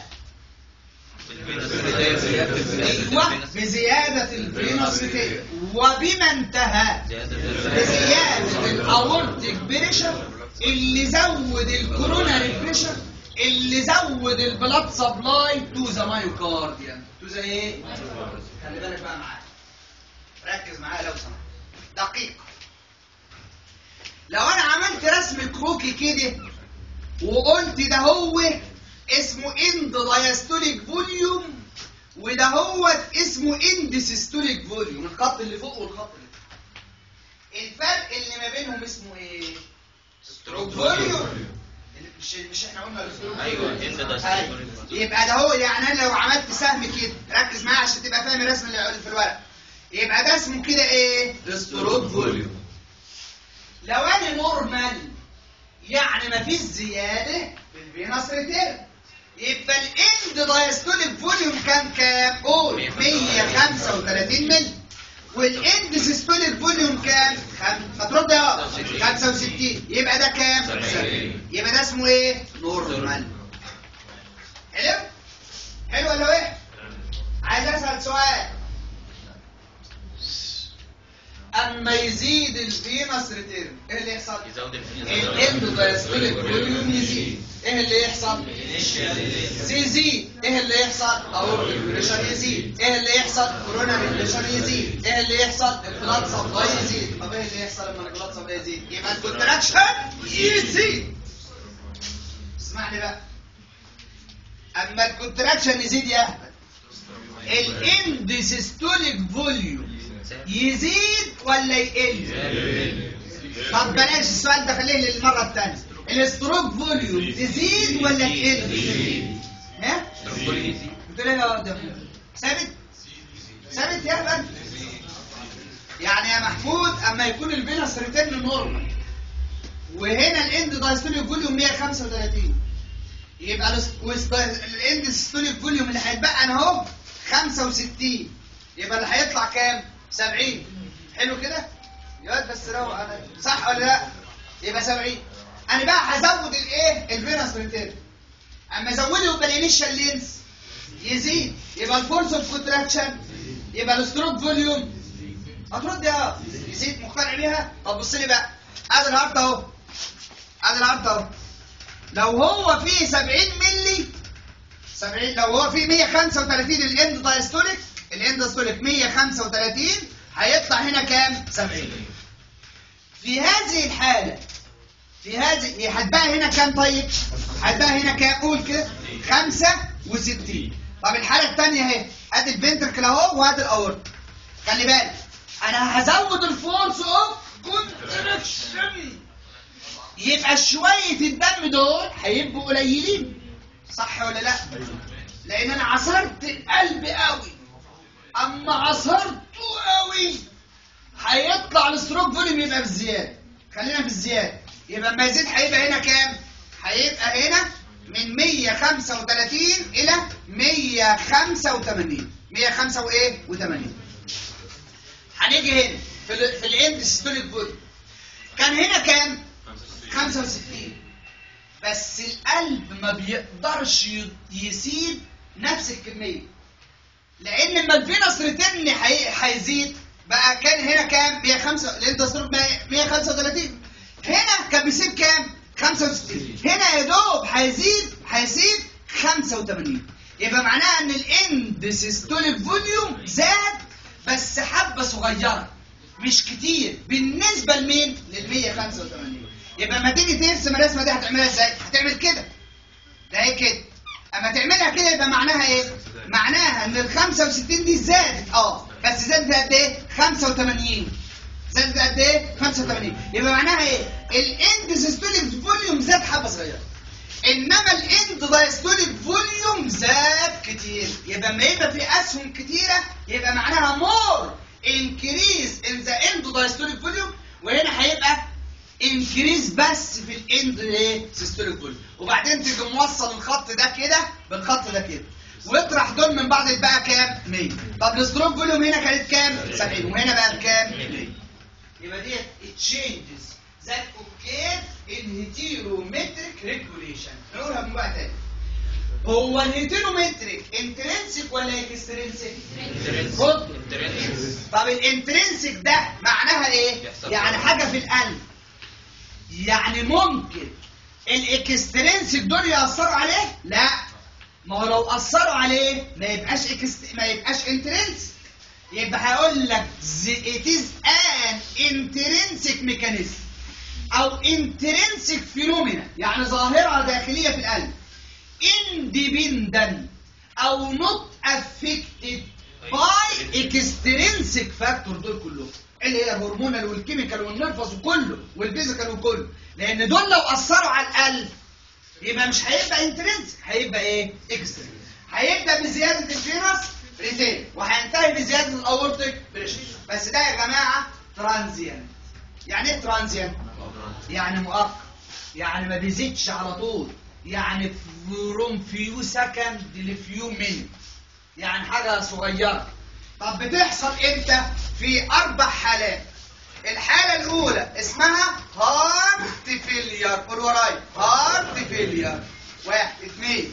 ايوه بزيادة الفينوس ريتير وبما انتهى بزيادة الاورتيك بريشر اللي زود الكوروناري بريشر اللي زود البلاد سبلاي تو ذا مايوكارديان تو ذا ايه؟ خلي بالك بقى معايا ركز معايا لو سمحت دقيقة لو انا عملت رسم كروكي كده وقلت ده هو اسمه اند دايستوليك فوليوم وده هو اسمه اند سيستوليك فوليوم الخط اللي فوق والخط اللي تحت الفرق اللي ما بينهم اسمه ايه ستروك فوليوم اللي- مش مش احنا قلنا الستروك ايوه فوليوم؟ end diastolic أيوة. volume. يبقى ده هو يعني انا لو عملت سهم كده ركز معايا عشان تبقى فاهم الرسم اللي في الورق يبقى ده اسمه كده ايه ستروك فوليوم لو انا نورمال يعني ما فيش زياده في الفينوس ريتيرن يبقى الاند دايستوليك فوليوم كان كام قول 135 مللي والاند سيستوليك فوليوم كام خم... ما ترد يا 65 يبقى ده كام 70 يبقى ده اسمه ايه نورمال حلو حلو ولا ايه عايز اسال سؤال اما يزيد الفينوس ريتيرن ايه اللي يحصل يزود الاند دايستوليك فوليوم يزيد ايه اللي يحصل يزيد ايه اللي يحصل اورتيك بريشر يزيد ايه اللي يحصل كوروناري بريشر يزيد ايه اللي يحصل البلاد سبلاي يزيد طب ايه اللي يحصل لما البلاد سبلاي يزيد يبقى الكونتراكشن يزيد اسمعني بقى اما الكونتراكشن يزيد يا احمد الاند سيستوليك فوليوم يزيد ولا يقل طب بلاش السؤال ده خليه للمره الثانيه الاستروك فوليوم تزيد ولا تقل ها قلت له يا ده ثابت ثابت يا احمد يعني يا محمود اما يكون الفينوس ريتيرن نورمال وهنا الاند دايستوليك فوليوم 135 يبقى الاست- وست- الاند سيستوليك فوليوم اللي هيتبقى انا اهو 65 يبقى اللي هيطلع كام 70 حلو كده يا واد بس روق انا صح ولا لا يبقى 70 انا بقى هزود الايه الفينوس ريتيرن اما ازوده يبقى الانيشال لينس يزيد يبقى الفورس اوف كونتراكشن يبقى الستروك فوليوم هترد يا يزيد مقتنع بيها طب بص لي بقى ادي الهارت اهو ادي الهارت اهو لو هو فيه 70 مللي 70 لو هو فيه 135 الاند دايستوليك الاند دايستوليك 135 هيطلع هنا كام 70 في هذه الحالة في هذه هي هتبقى هنا كام طيب هتبقى هنا كام قول كده 65 طب الحالة الثانية اهي ادي الفنتركل اهو وادي الاورت خلي بالك انا هزود الفورس اوف كونتراكشن يبقى شوية الدم دول هيبقوا قليلين صح ولا لا لان انا عصرت القلب قوي اما عصرته قوي هيطلع الستروك فوليوم يبقى بالزياده خلينا بالزياده يبقى اما يزيد هيبقى هنا كام هيبقى هنا من 135 الى 185 105 وايه و80 هنيجي هنا في ال في الاند سيستوليك فوليوم كان هنا كام 65 بس القلب ما بيقدرش ي- يسيب نفس الكميه لان لما الفينوس ريتيرن هي- هيزيد بقى كان هنا كام 105 الاندستروب 135 هنا كان بيسيب كام 65 هنا يا دوب هيزيد هيسيب 85 يبقى معناها ان الاند سيستوليك فوليوم زاد بس حبه صغيره مش كتير بالنسبه لمين لل 185 يبقى لما تيجي ترسم الرسمه دي هتعملها ازاي هتعمل كده ده هي كده اما تعملها كده يبقى معناها ايه معناها ان ال 65 دي زادت اه بس زادت قد ايه 85 زادت قد ايه 85 يبقى معناها ايه الاند سيستوليك فوليوم زاد حبه صغيره انما الاند دايستوليك فوليوم زاد كتير يبقى لما يبقى في اسهم كتيره يبقى معناها مور انكريز ان ذا اند دايستوليك فوليوم وهنا هيبقى انكريز بس في الاند ايه سيستوليك فوليوم وبعدين تيجي موصل الخط ده كده بالخط ده كده واطرح دول من بعض يبقى كام 100 طب الستروك فوليوم هنا كانت كام 70 وهنا بقى بكام 100 يبقى ديت تشينجز ذات اوكير ان هيتيرومتريك ريجوليشن نقولها من بقى تاني هو الهيتيرومتريك انترنسك ولا اكسترنسك؟ خد طب الانترنسك ده معناها ايه؟ يحصل يعني حاجه في القلب يعني ممكن الاكسترنسك دول ياثروا عليه؟ لا ما هو لو اثروا عليه ما يبقاش اكست... ما يبقاش انترنسك يبقى هقول لك it is an intrinsic mechanism او intrinsic phenomena يعني ظاهرة داخلية في القلب independent او not affected by extrinsic factor دول كلهم اللي هي الهرمونال والكيميكال والنرفز وكله والفيزيكال وكله لان دول لو اثروا على القلب يبقى مش هيبقى انترنسك هيبقى ايه اكسترنسك هيبدا بزياده الفينس ريتين وهينتهي بزياده الاورتيك بريشر بس ده يا جماعه ترانزيان يعني ايه ترانزيان يعني مؤقت يعني ما بيزيدش على طول يعني فروم فيو سكند لفيو مينت يعني حاجه صغيره طب بتحصل امتى في اربع حالات الحالة الأولى اسمها هارت فيلير قول ورايا هارت فيلير واحد اثنين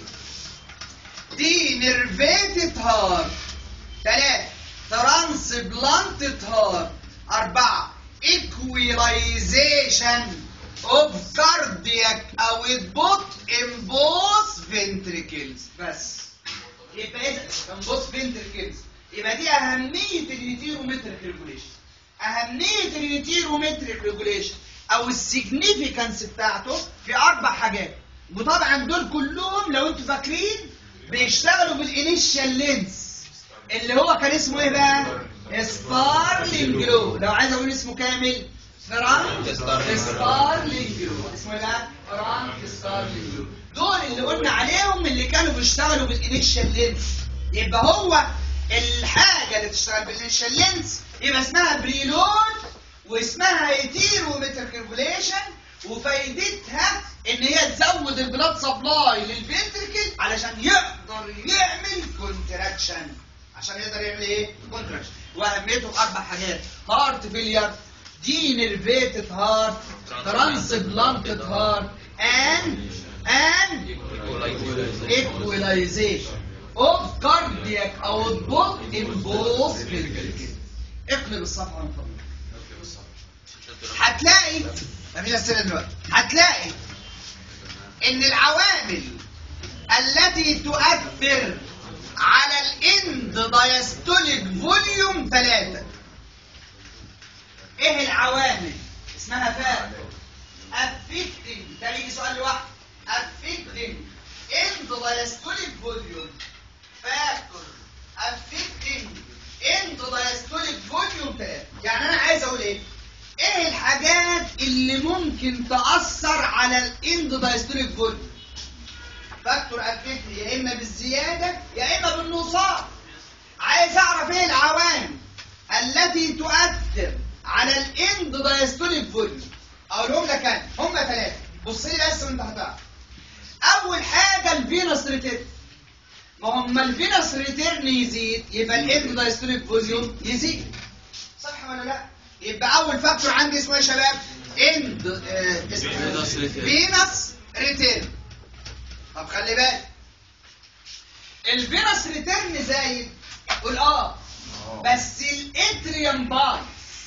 دي نيرفيتد هارت ثلاثة ترانسبلانتد هارت أربعة equalization of cardiac output in both ventricles بس يبقى ايه ده؟ in both ventricles يبقى دي أهمية الهيتيرومتريك ريجوليشن أهمية الهيتيرومتريك ريجوليشن أو السيجنيفيكانس بتاعته في أربع حاجات وطبعا دول كلهم لو انتوا فاكرين بيشتغلوا بالانيشال لينس اللي هو كان اسمه ايه بقى؟ ستارلينج جلو لو عايز اقول اسمه كامل فرانك ستارلينج جلو اسمه ايه بقى؟ فرانك ستارلينج جلو دول اللي قلنا عليهم اللي كانوا بيشتغلوا بالانيشال لينس يبقى هو الحاجه اللي بتشتغل بالانيشال لينس يبقى اسمها بريلود واسمها هيتيرومتر كيرفوليشن وفايدتها ان هي تزود البلاد سبلاي للفنتركل علشان يقدر يعمل كونتراكشن عشان يقدر يعمل ايه كونتراكشن واهميته في اربع حاجات هارت فيلير دي نيرفيتد هارت ترانسبلانتد هارت and and equalization of cardiac output in both ventricles اقلب الصفحه من فضلك هتلاقي مفيش اسئله دلوقتي هتلاقي ان العوامل التي تؤثر على الاند دايستوليك فوليوم ثلاثة ايه العوامل اسمها فاكتور affecting ده يجي سؤال لوحده affecting end diastolic volume factor affecting end diastolic volume 3 يعني انا عايز اقول ايه ايه الحاجات اللي ممكن تأثر على الاند دايستوليك فوليوم فاكتور افكت يا اما بالزياده يا اما بالنقصان عايز اعرف ايه العوامل التي تؤثر على الاند دايستوليك فوليوم اقولهم لك انا هم ثلاثه بص لي بس وانت هتعرف اما الفينس ريتيرن يزيد يبقى الاند دايستوليك فوليوم يزيد صح ولا لا يبقى اول فاكتور عندي اسمه ايه يا شباب اند Venous return. فينس ريتيرن طب خلي بالك الفينس ريتيرن زايد قول اه بس الاتريوم بايظ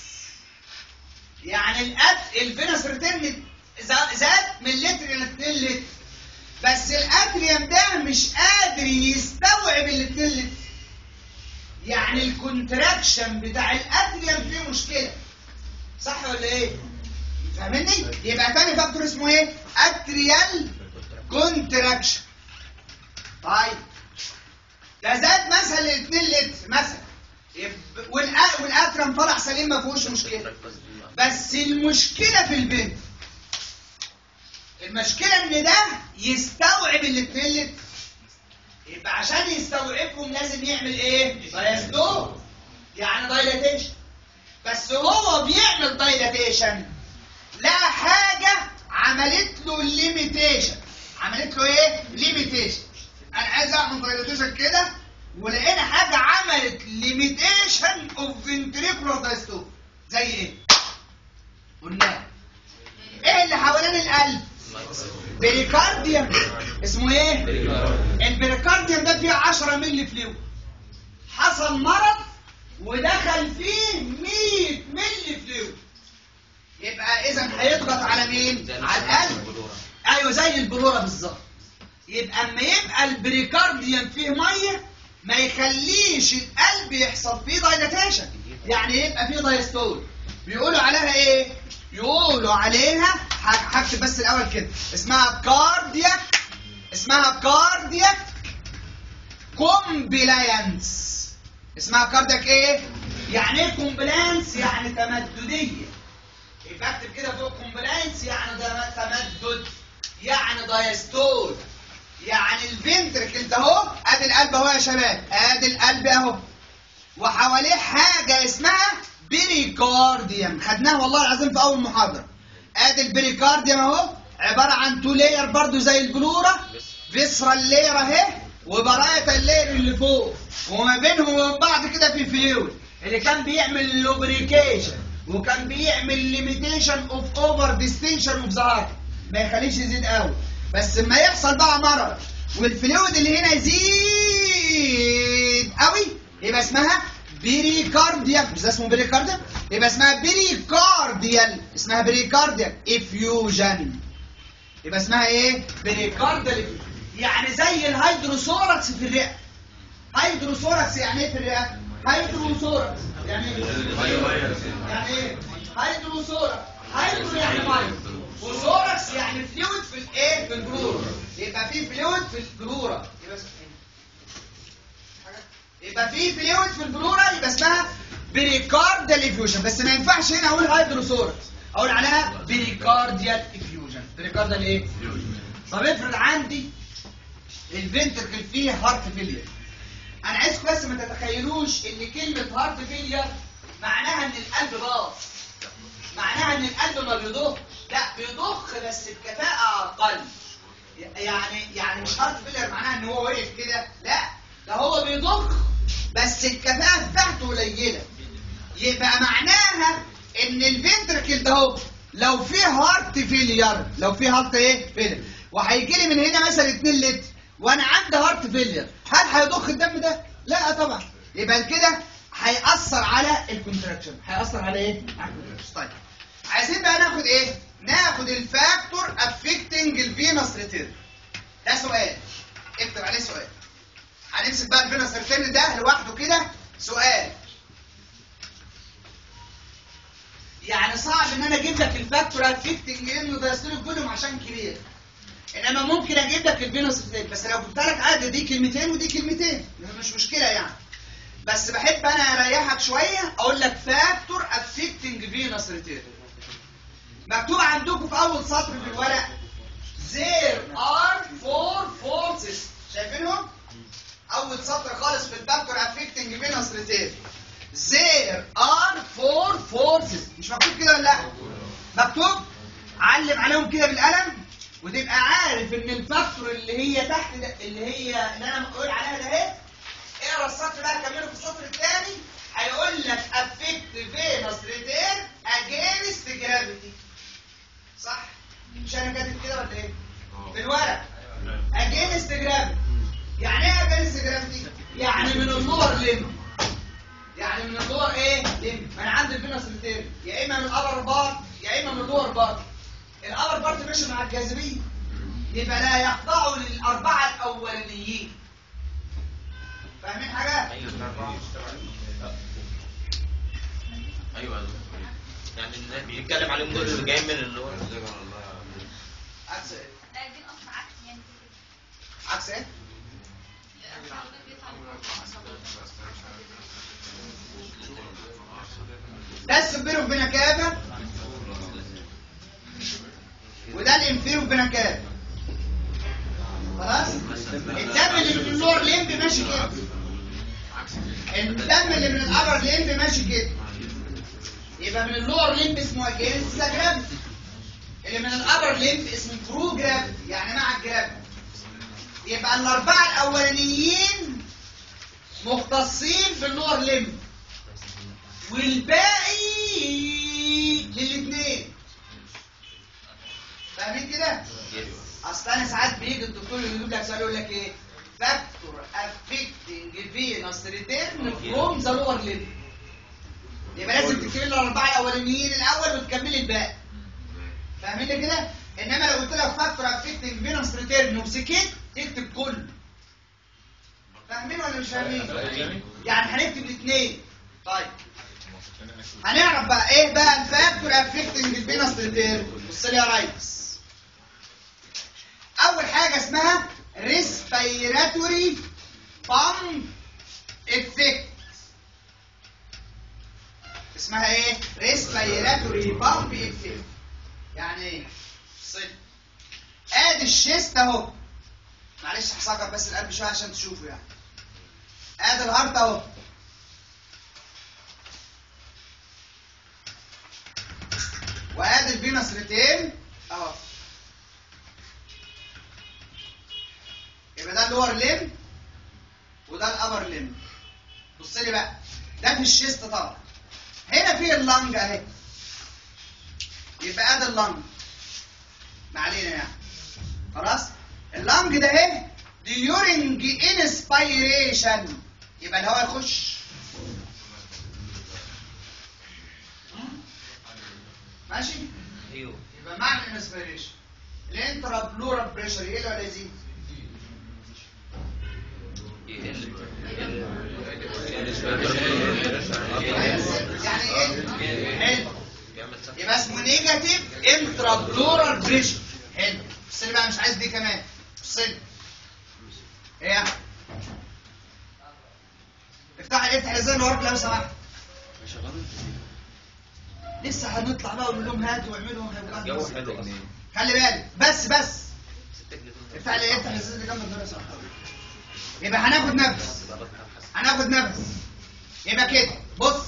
يعني الأت... الفينس ريتيرن زا- زاد من لتر ل 2 لتر بس الاتريوم ده مش قادر يستوعب ال 2 لتر يعني الكونتراكشن بتاع الاتريوم فيه مشكله صح ولا ايه؟ فاهمني؟ يبقى تاني فاكتور اسمه ايه؟ اتريال كونتراكشن طيب ده زاد مثلا ل 2 لتر مثلا يبقى- والأ- والاترم طلع سليم ما فيهوش مشكله بس المشكله في البنت المشكله ان ده يستوعب الاتنين لتر يبقى عشان يستوعبهم لازم يعمل ايه دايستول يعني دايلاتيشن بس هو بيعمل دايلاتيشن لا حاجه عملت له ليميتيشن عملت له ايه ليميتيشن انا عايز اعمل دايلاتيشن كده ولقينا حاجه عملت ليميتيشن اوف فنتريكولار دايستول زي ايه قلنا ايه اللي حوالين القلب بريكارديوم اسمه ايه البريكارديوم ده فيه 10 مللي فلويد حصل مرض ودخل فيه 100 مللي فلويد يبقى اذا هيضغط على مين على القلب ايوه زي البلوره بالظبط يبقى اما يبقى البريكارديوم فيه ميه ما يخليش القلب يحصل فيه دايلاتيشن يعني يبقى فيه دايستول بيقولوا عليها ايه يقولوا عليها ه- هكتب بس الاول كده اسمها كاردياك اسمها كاردياك كومبلاينس اسمها كاردياك ايه يعني ايه كومبلاينس يعني تمدديه يبقى اكتب كده فوق كومبلاينس يعني ده تمدد يعني دايستول يعني الفنتركل ده اهو ادي القلب اهو يا شباب ادي القلب اهو وحواليه حاجه اسمها بريكارديوم خدناها والله العظيم في اول محاضره ادي البريكارديوم اهو عباره عن تو لاير برضو زي البلوره فيسرال لاير اهي وبراءه اللاير اللي فوق وما بينهم وبين بعض كده في فلويد اللي كان بيعمل لوبريكيشن وكان بيعمل ليميتيشن اوف اوفر ديستنشن اوف ذا ما يخليش يزيد قوي بس لما يحصل بقى مرض والفلويد اللي هنا يزيد قوي يبقى اسمها بريكارديال مش ده اسمه بريكارديال يبقى اسمها بريكارديال اسمها بريكارديال افيوجن يبقى اسمها ايه بريكارديال يعني زي الهيدروسوركس في الرئه هيدروسوركس يعني ايه في الرئه هيدروسوركس يعني ايه يعني ايه هيدروسوركس هيدرو يعني ميه وسوركس يعني فلويد في الايه في الجلوره يبقى في فلويد في الجلوره يبقى اسمها ايه يبقى في فلويد في البلورا يبقى اسمها بريكارديال افيوجن بس ما ينفعش هنا اقول هيدروسوركس اقول عليها بريكارديال افيوجن بريكارديال ايه طب افرض عندي الفنتركل فيه هارت فيلير انا عايزكم بس ما تتخيلوش ان كلمه هارت فيلير معناها ان القلب باظ معناها ان القلب ما بيضخ لا بيضخ بس بكفاءه اقل يعني يعني مش هارت فيلير معناها ان هو وقف كده لا ده هو بيضخ بس الكفاءه بتاعته قليله يبقى معناها ان الفنتركل ده هو لو فيه هارت فيلير لو فيه هارت ايه فيلير وهيجي لي من هنا مثلا 2 لتر وانا عندي هارت فيلير هل هيضخ الدم ده لا طبعا يبقى كده هيأثر على الكونتراكشن هيأثر على ايه على الكونتراكشن طيب عايزين بقى ناخد ايه ناخد الفاكتور افكتنج الفينوس ريتيرن ده سؤال اكتب عليه سؤال هنمسك بقى الفينوس ريتيرن ده لوحده كده سؤال يعني صعب ان انا اجيب لك الفاكتور افكتنج انه دايستوليك فوليوم عشان كبير انما ممكن اجيب لك الفينوس ريتيرن بس لو جبت لك عادي دي كلمتين ودي كلمتين مش مشكله يعني بس بحب انا اريحك شويه اقول لك فاكتور افكتنج فينوس ريتيرن مكتوب عندكم في اول سطر في الورق there are four forces شايفينهم اول سطر خالص في الفاكتور افكتنج فينوس ريتيرن there are four forces مش مكتوب كده ولا لا مكتوب علم عليهم كده بالقلم وتبقى عارف ان الفاكتور اللي هي تحت ده اللي هي اللي انا بقول عليها ده اهي اقرا السطر بقى كمله في السطر الثاني هيقول لك افكت فينوس ريتير اجينست جرافيتي صح مش انا كاتب كده ولا ايه في الورق اجينست جرافيتي يعني ايه اجينست جرافيتي يعني من اللور ليم يعني من اللور ايه ليم ما انا عندي الفينوس ريتير يا اما من الابر بارت يا اما من اللور بارت الابر بارت ماشي مع الجاذبيه يبقى لا يخضعوا للاربعه الاولانيين فاهمين حاجه ايوه يعني اللي بيتكلم عليهم دول اللي جايين من اللي هو عكس ايه لا دي اصلا عكس يعني عكس ايه ده السبيرو فينا كافا وده الانفيرو فينا كافا خلاص الدم اللي من اللور ليمب ماشي كده الدم اللي من الابر ليمب ماشي كده يبقى من اللور ليمب اسمه اجينست جرافيتي اللي من الابر ليمب اسمه برو جرافيتي يعني مع الجرافيتي يبقى الاربعه الاولانيين مختصين باللور ليمب والباقي للاثنين فاهمين كده اصل انا ساعات بيجي الدكتور يقول لك سؤال يقول لك ايه فاكتور افكتنج فينوس ريتيرن فروم ذا لور ليمب يبقى لازم تكتبي لي الاربعه الاولانيين الاول وتكملي الباقي فاهمين كده انما لو قلت لك فاكتور افكتنج فينوس ريتيرن وسكت تكتب كله فاهمين ولا مش فاهمين يعني هنكتب الاثنين طيب هنعرف بقى ايه بقى الفاكتور افكتنج الفينوس ريتيرن بص لي يا ريس اول حاجه اسمها ريسبيراتوري بامب افكت اسمها ايه ريسبيراتوري بامب افكت يعني ايه صد ادي الشيست اهو معلش هصغر بس القلب شويه عشان تشوفوا يعني ادي الهارت اهو وادي الفينوس ريتين اهو يبقى ده اللور ليم وده الابر ليم بص لي بقى ده في الشيست طبعا هنا في اللنج اهي يبقى ادي اللنج ما علينا يعني خلاص اللنج ده اهي during inspiration يبقى الهواء يخش ماشي ايوه يبقى معنى الانسبيريشن الانترا بلورال بريشر يقل ولا يزيد يقل يعني ايه حلو يعمل سكت. يبقى اسمه نيجاتيف انترا بلورال بريشر حلو بص لي بقى مش عايز دي كمان بص لي ايه يا أحمد؟ افتح افتح الازاز وراك لو سمحت لسه هنطلع بقى ونقول لهم هاتوا واعملوا جو حلو اصلا خلي بالك بس بس ست جنيه. افتح لي افتح الازاز اللي جنب الدور يا سمحت يبقى هناخد نفس هناخد نفس يبقى كده بص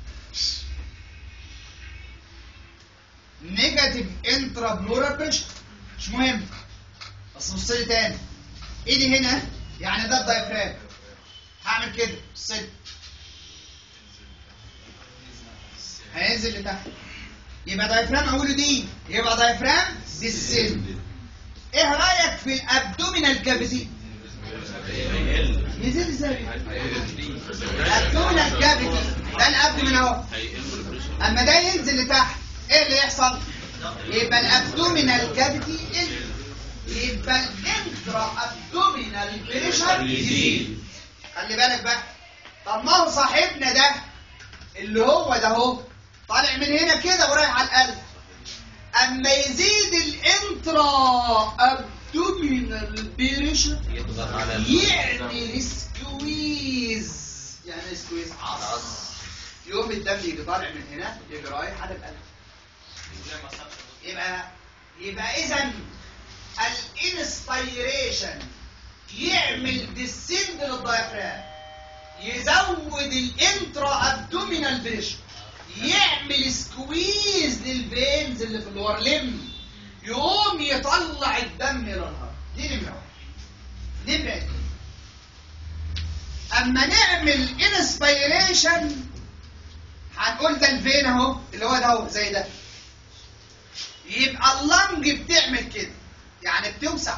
نيجاتيف انترا بلورال بريشر مش مهم بس بص لي تاني ايدي هنا يعني ده الدايفرام هعمل كده بص لي هينزل لتحت يبقى دايفرام اوله دي يبقى دايفرام بالسن ايه رايك في الابدومينال كافيتي يزيد ازاي الابدومينال كافيتي ده الابدومين اهو اما ده ينزل لتحت ايه اللي يحصل يبقى الابدومينال كافيتي يقل يبقى الانترا ابدومينال بريشر يزيد خلي بالك بقى طب ما هو صاحبنا ده اللي هو ده اهو طالع من هنا كده ورايح على القلب اما يزيد الانترا ابدومينال بريشر يضغط على ال- يعمل سكويز يعني إيه سكويز عص يقوم الدم يجي طالع من هنا يجي رايح على القلب يبقى يبقى اذا الانسبيريشن يعمل ديسند للدايفرام يزود الانترا ابدومينال بريشر يعمل سكويز للفينز اللي في اللور لم يقوم يطلع الدم الى الهارت دي نمره واحد نمره اتنين اما نعمل انسبيريشن هنقول ده الفين اهو اللي هو ده اهو زي ده يبقى اللنج بتعمل كده يعني بتوسع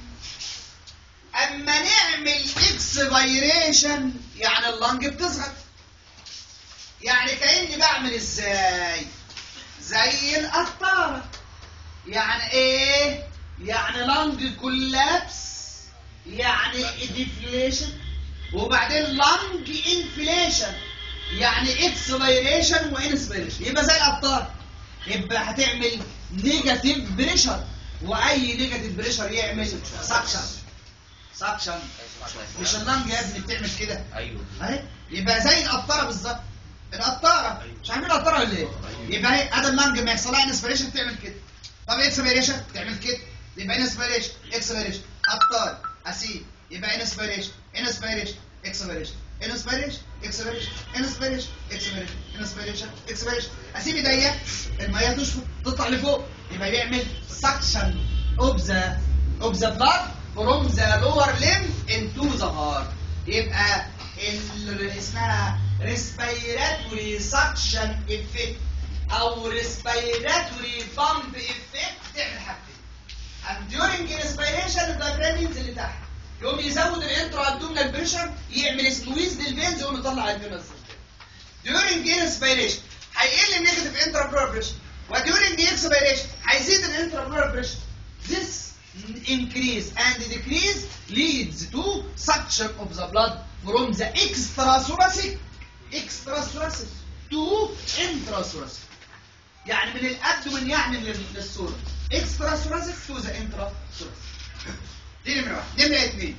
اما نعمل اكسبيريشن يعني اللنج بتصغر يعني كاني بعمل ازاي زي القطاره يعني ايه يعني لانج كولابس يعني ديفليشن وبعدين لانج انفليشن يعني اكسبيريشن وانسبيريشن يبقى زي القطار يبقى هتعمل نيجاتيف بريشر واي نيجاتيف بريشر يعمل سكشن سكشن مش اللنج يا ابني بتعمل كده ايوه اهي يبقى زي القطاره بالظبط القطاره مش عارفين القطاره ولا ايه يبقى هي ادي اللنج ما يحصلها انسبيريشن تعمل كده طب اكسبيريشن تعمل كده يبقى انسبيريشن اكسبيريشن قطار اسيد يبقى انسبيريشن انسبيريشن اكسبيريشن انسبيريشن اكسبيريشن انسبيريشن اكسبيريشن انسبيريشن اكسبيريشن اسيب ايديا الميه تشفط تطلع لفوق يبقى يعمل سكشن اوف ذا اوف ذا بلاد فروم ذا لور ليم انتو ذا هارت يبقى ال- اسمها ريسبيراتوري سكشن افكت او ريسبيراتوري بامب افكت تعمل حاجتين and during inspiration الدايفرام ينزل لتحت يقوم يزود الانترا ابدومينال بريشر يعمل سكويز للفينز يقوم يطلع الفينوس during inspiration هيقل النيجاتيف انترا بريشر وديورنج اكسبيريشن هيزيد الانترا بريشر this increase and decrease leads to suction of the blood from the extrathoracic extrathoracic to intrathoracic يعني من الابدومن يعني لل- للصوره extrathoracic to the intrathoracic دي نمره واحد نمره اثنين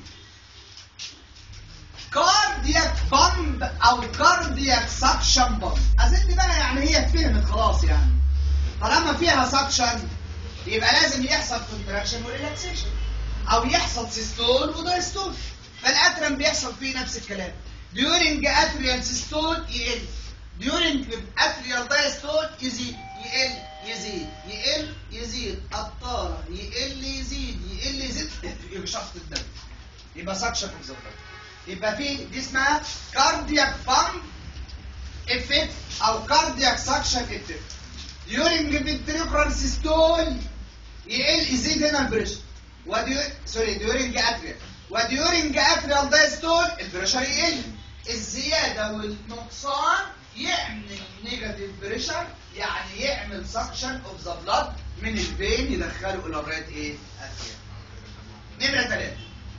كاردياك بامب او كاردياك سكشن بامب اظن بقى يعني هي فهمت خلاص يعني طالما فيها سكشن يبقى لازم يحصل كونتراكشن وريلاكسيشن او يحصل سيستول ودايستول فالاترم بيحصل فيه نفس الكلام during atrial systole يقل during atrial diastole يزيد يقل يزيد يقل يزيد قطاره يقل يزيد يقل يزيد يبقى شفط الدم يبقى سكشن في الزفر يبقى في دي اسمها كاردياك بامب افكت او كاردياك سكشن افكت during ventricular systole يقل يزيد هنا البريشر وديو سوري during اتريال وديورنج اتريال دايستول البريشر يقل الزياده والنقصان يعمل نيجاتيف بريشر يعني يعمل سكشن اوف ذا بلاد من الفين يدخله الى الرايت ايه اتريال نمره ثلاثه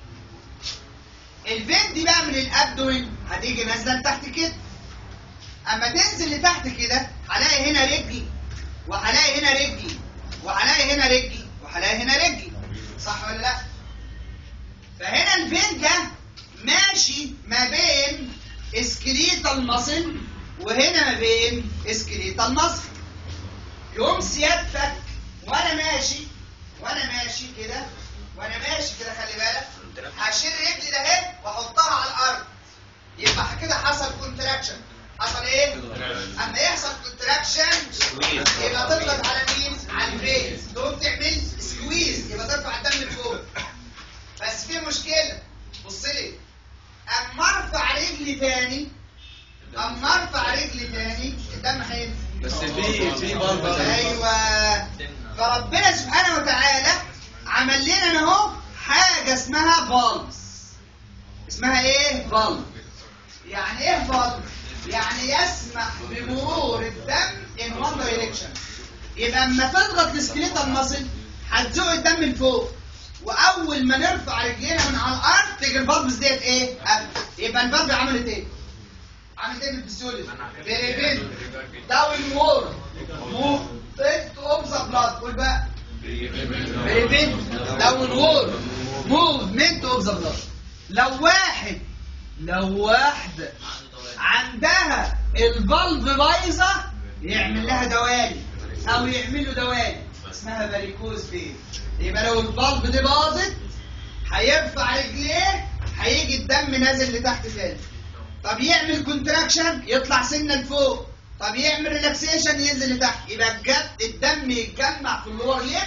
الفين دي بقى من الابدوين هتيجي نازله لتحت كده اما تنزل لتحت كده هلاقي هنا رجلي وهلاقي هنا رجلي وهلاقي هنا رجلي وهلاقي هنا رجلي صح ولا لا فهنا الفين ده ماشي ما بين اسكليتال ماسل وهنا ما بين اسكليتال ماسل يقوم سيادتك وانا ماشي وانا ماشي كده وانا ماشي كده خلي بالك هشيل رجلي ده اهي واحطها على الارض يبقى كده حصل كونتراكشن حصل ايه؟ اما يحصل كونتراكشن يبقى تضغط على مين؟ على الفين تقوم تعمل سكويز يبقى ترفع الدم لفوق بس في مشكله بص لي اما ارفع رجلي تاني اما ارفع رجلي تاني الدم هينزل بس في في برضه ايوه فربنا سبحانه وتعالى عمل لنا أنا اهو حاجه اسمها فالفز اسمها ايه فالف يعني ايه فالف يعني يسمح بمرور الدم ان وان دايركشن يبقى اما تضغط السكليتال ماسل هتزق الدم لفوق واول ما نرفع رجلينا من على الارض تيجي الفالفز ديت ايه قبل يبقى الفالف عملت ايه عملت ايه بالفسيولوجي بريفين داون وورد موفمنت اوف ذا بلاد قول بقى بريفين داون وورد موفمنت اوف ذا بلاد لو واحد لو واحده عندها الفالف بايظه يعمل لها دوالي او يعمل له دوالي اسمها فاريكوز فين يبقى لو الفالف دي باظت هيرفع رجليه هيجي الدم نازل لتحت تاني طب يعمل كونتراكشن يطلع سنه لفوق طب يعمل ريلاكسيشن ينزل لتحت يبقى الجد الدم يتجمع في اللور ليف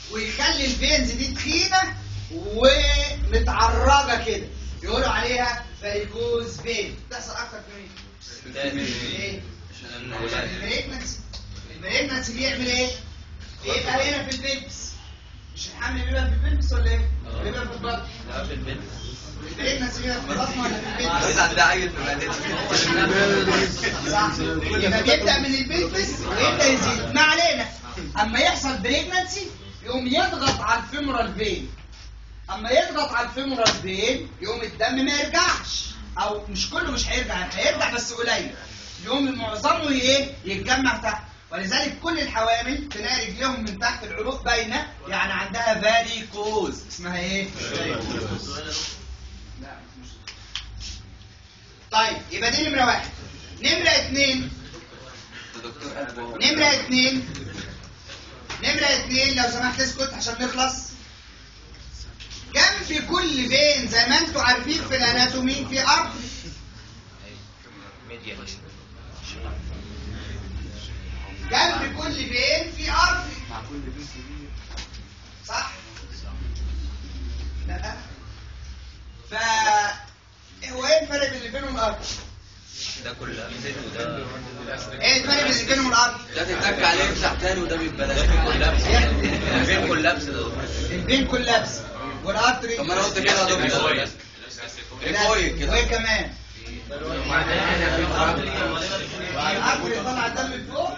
ويخلي الفينز دي تخينه ومتعرجه كده يقولوا عليها فاريكوز فين بتحصل اكتر في مين؟ ليه؟ عشان البريجنسي البريجنسي بيعمل ايه؟ بيبقى هنا في البيبس مش الحمل بيبقى في البيبس ولا ايه؟ بيبقى في البطن لا في البنت البريجنسي بيبقى في البطن ولا في البيبس؟ ده عيل في معدتي صح يبقى بيبدا من البلفس ويبدا يزيد ما علينا اما يحصل بريجنانسي يقوم يضغط على الفيمورال فين اما يضغط على الفيمورال فين يقوم الدم ما يرجعش او مش كله مش هيرجع هيرجع بس قليل يقوم معظمه ايه يتجمع تحت ولذلك كل الحوامل تلاقي رجليهم من تحت العروق باينه يعني عندها فاريكوز اسمها ايه؟ لا مش طيب يبقى دي نمرة واحد نمرة اتنين نمرة اتنين نمرة اتنين لو سمحت اسكت عشان نخلص جنب كل بين زي ما انتوا عارفين في الاناتومي في ارض ميديا جنب كل بين في ارض صح؟ لا ف هو ايه الفرق بين اللي بينهم الارض؟ ده كله امثله وده ايه الفرق بين اللي بينهم الارض؟ ده تتك عليه يفتح تاني وده بيبقى ده في كولابس في كولابس ده البين كولابس والارتري طب ما انا قلت كده يا دكتور ريكويل كده وايه كمان؟ الارتري طلع الدم لفوق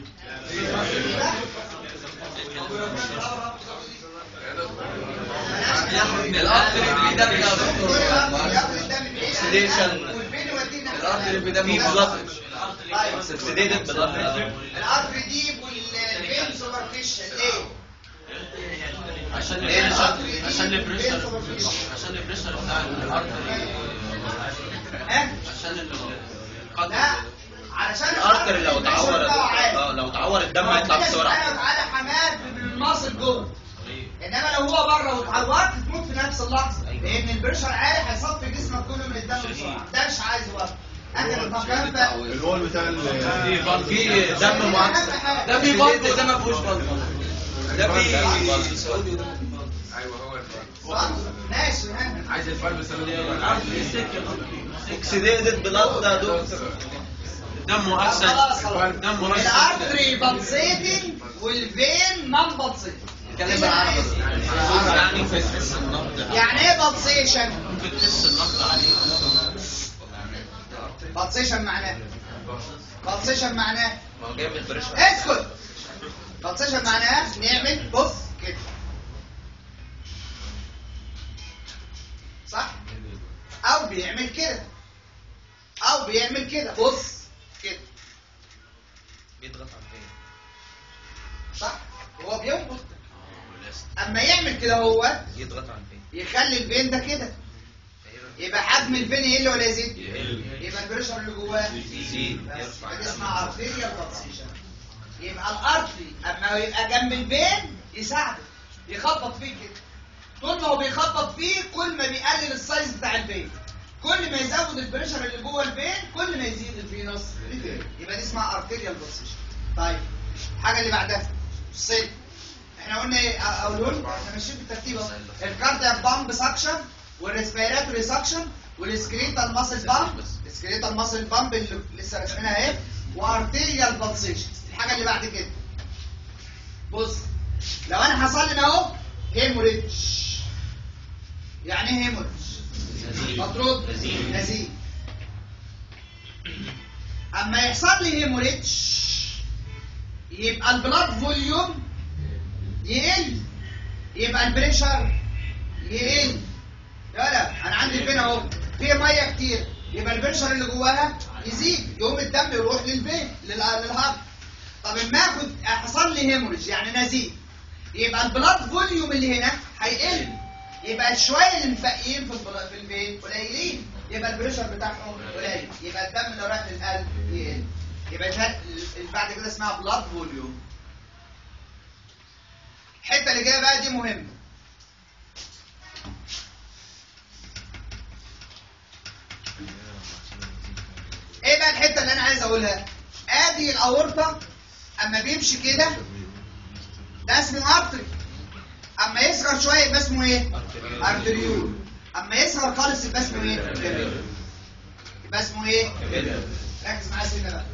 الارض اللي ده يا دكتور Oxidation. الارض اللي ده في بلاد سكسيديتد بلاد الارتري دي والبين سوبرفيشال ليه؟ عشان ليه عشان الارتري عشان دي البريشر والبين سوبرفيشال؟ عشان البريشر بتاع الارض ها؟ عشان ال- لا القدر علشان الارتر لو البريشر اتعور بتاعه عالي. اه لو اتعور الدم هيطلع ربنا بسرعه سبحانه وتعالى حماك بالمصل جوه انما لو هو بره واتعورت تموت في نفس اللحظه لان البريشر عالي هيصفي جسمك كله من الدم بسرعه ده مش عايزه بره اخر المكان ده الوول بتاع ال في دم معدل ده في بلد ده ما فيهوش بلد ده في سعودي وده صح؟ ماشي ها عايز الفرق السعودية اوكسيديتد بلاد ده دكتور دمه خلاص احسن خلاص دمه احسن الارتري بلسيتنج والفين نون بلسيتنج اتكلم بالعربي يعني في تحس النبض يعني ايه بلسيشن؟ ممكن تحس النبض عليه بلسيشن معناه بلسيشن معناه ما هو جاي من البريشر اسكت بلسيشن معناه نعمل بص كده صح او بيعمل كده او بيعمل كده بص كده بيضغط على الفين صح هو بينبض اما يعمل كده هو يضغط على الفين يخلي الفين ده كده يبقى حجم الفين يقل ولا يزيد يبقى البريشر اللي جواه يزيد بس يرفع يبقى دي اسمها ارتيريال بلسيشن يبقى الارتري اما يبقى جنب الفين يساعده يخبط فيه كده طول ما هو بيخبط فيه كل ما بيقلل السايز بتاع الفين كل ما يزود البريشر اللي جوه الفين كل ما يزيد الفينوس ريتيرن. يبقى دي اسمها ارتيريال بلسيشن طيب الحاجه اللي بعدها الصيد احنا قلنا ايه اقوله لكم احنا ماشيين بالترتيب اهو الكاردياك بامب سكشن والريسبيراتوري سكشن والسكريتال ماسل بامب السكريتال ماسل بامب اللي لسه راسمينها اهي وارتيريال بلسيشن الحاجه اللي بعد كده بص لو انا حصل لي اهو هيموريدج يعني ايه هيموريدج مطرود نزيف اما يحصل لي هيموريدج يبقى البلاد فوليوم يقل يبقى البريشر يقل يلا انا عندي الفين اهو في ميه كتير يبقى البريشر اللي جواها يزيد يقوم الدم يروح للفين لل- للهارت طب اما اخد حصل لي هيموريج يعني نزيف يبقى البلاد فوليوم اللي هنا هيقل يبقى الشويه اللي مفقين في البلا- في البيت قليلين يبقى البريشر بتاعهم قليل يبقى الدم اللي رايح للقلب يقل يبقى ده اللي بعد كده اسمها بلاد فوليوم الحته اللي جايه بقى دي مهمه ايه بقى الحته اللي انا عايز اقولها ادي الاورطه اما بيمشي كده ده اسمه ارتري اما يصغر شويه يبقى اسمه ايه ارتريول اما يصغر خالص يبقى اسمه ايه كابيلاري يبقى اسمه ايه ركز معايا سنه بقى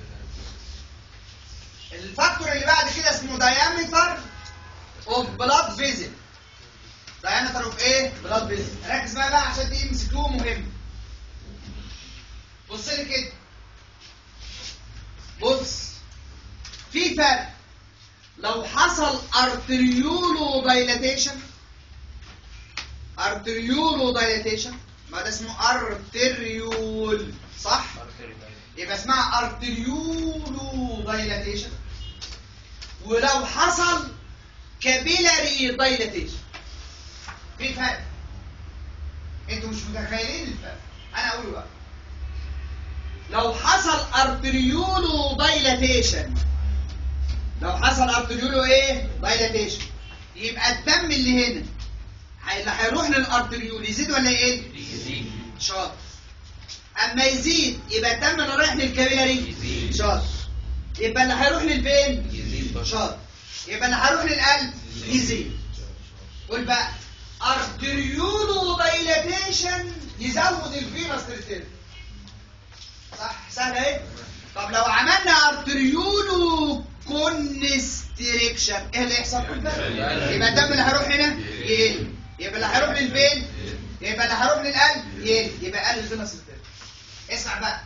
الفاكتور اللي بعد كده اسمه diameter اوف بلاد فيزل diameter اوف ايه بلاد فيزل ركز معايا بقى عشان دي ام سي كيو مهم بص لي كده بص في فرق لو حصل ارتريولو دايلاتيشن ارتريولو دايلاتيشن ما ده اسمه ارتريول صح يبقى اسمها ارتريولو دايلاتيشن ولو حصل كابيلاري دايلاتيشن في فرق انتوا مش متخيلين الفرق انا اقوله بقى لو حصل ارتريولو دايلاتيشن لو حصل ارتريولو ايه دايلاتيشن يبقى الدم اللي هنا هي- اللي هيروح للارتريول يزيد ولا يقل يزيد شاطر اما يزيد يبقى الدم اللي رايح للكابيلاري يزيد. شاطر يبقى اللي هيروح للفين يزيد برضه. شاطر يبقى اللي هيروح للقلب يزيد قول بقى ارتريولو دايلاتيشن يزود الفينس ريتيرن صح سهل اهي طب لو عملنا ارتريولو كونستريكشن ايه اللي يحصل يبقى الدم اللي هيروح هنا يقل يبقى اللي هيروح للفين يبقى اللي هيروح للقلب يقل يبقى قل الفينس ريتيرن اسمع بقى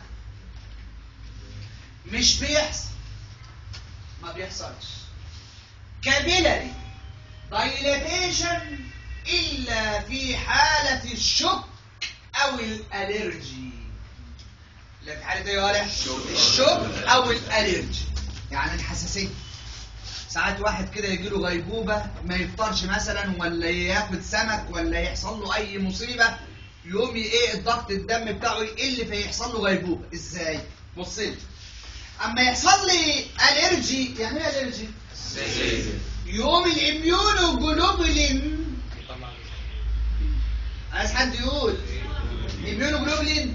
مش بيحصل ما بيحصلش كابيلاري دايلاتيشن الا في حاله الشك او الالرجي لا في حاله ايه يا ولد الشك او الالرجي يعني الحساسيه ساعات واحد كده يجي له غيبوبه ما يفطرش مثلا ولا ياخد سمك ولا يحصل له اي مصيبه يقوم ايه الضغط الدم بتاعه يقل فيحصل له غيبوبه ازاي بص لي اما يحصل لي الرجي يعني ايه الرجي يوم الاميونو جلوبولين عايز حد يقول اميونو جلوبولين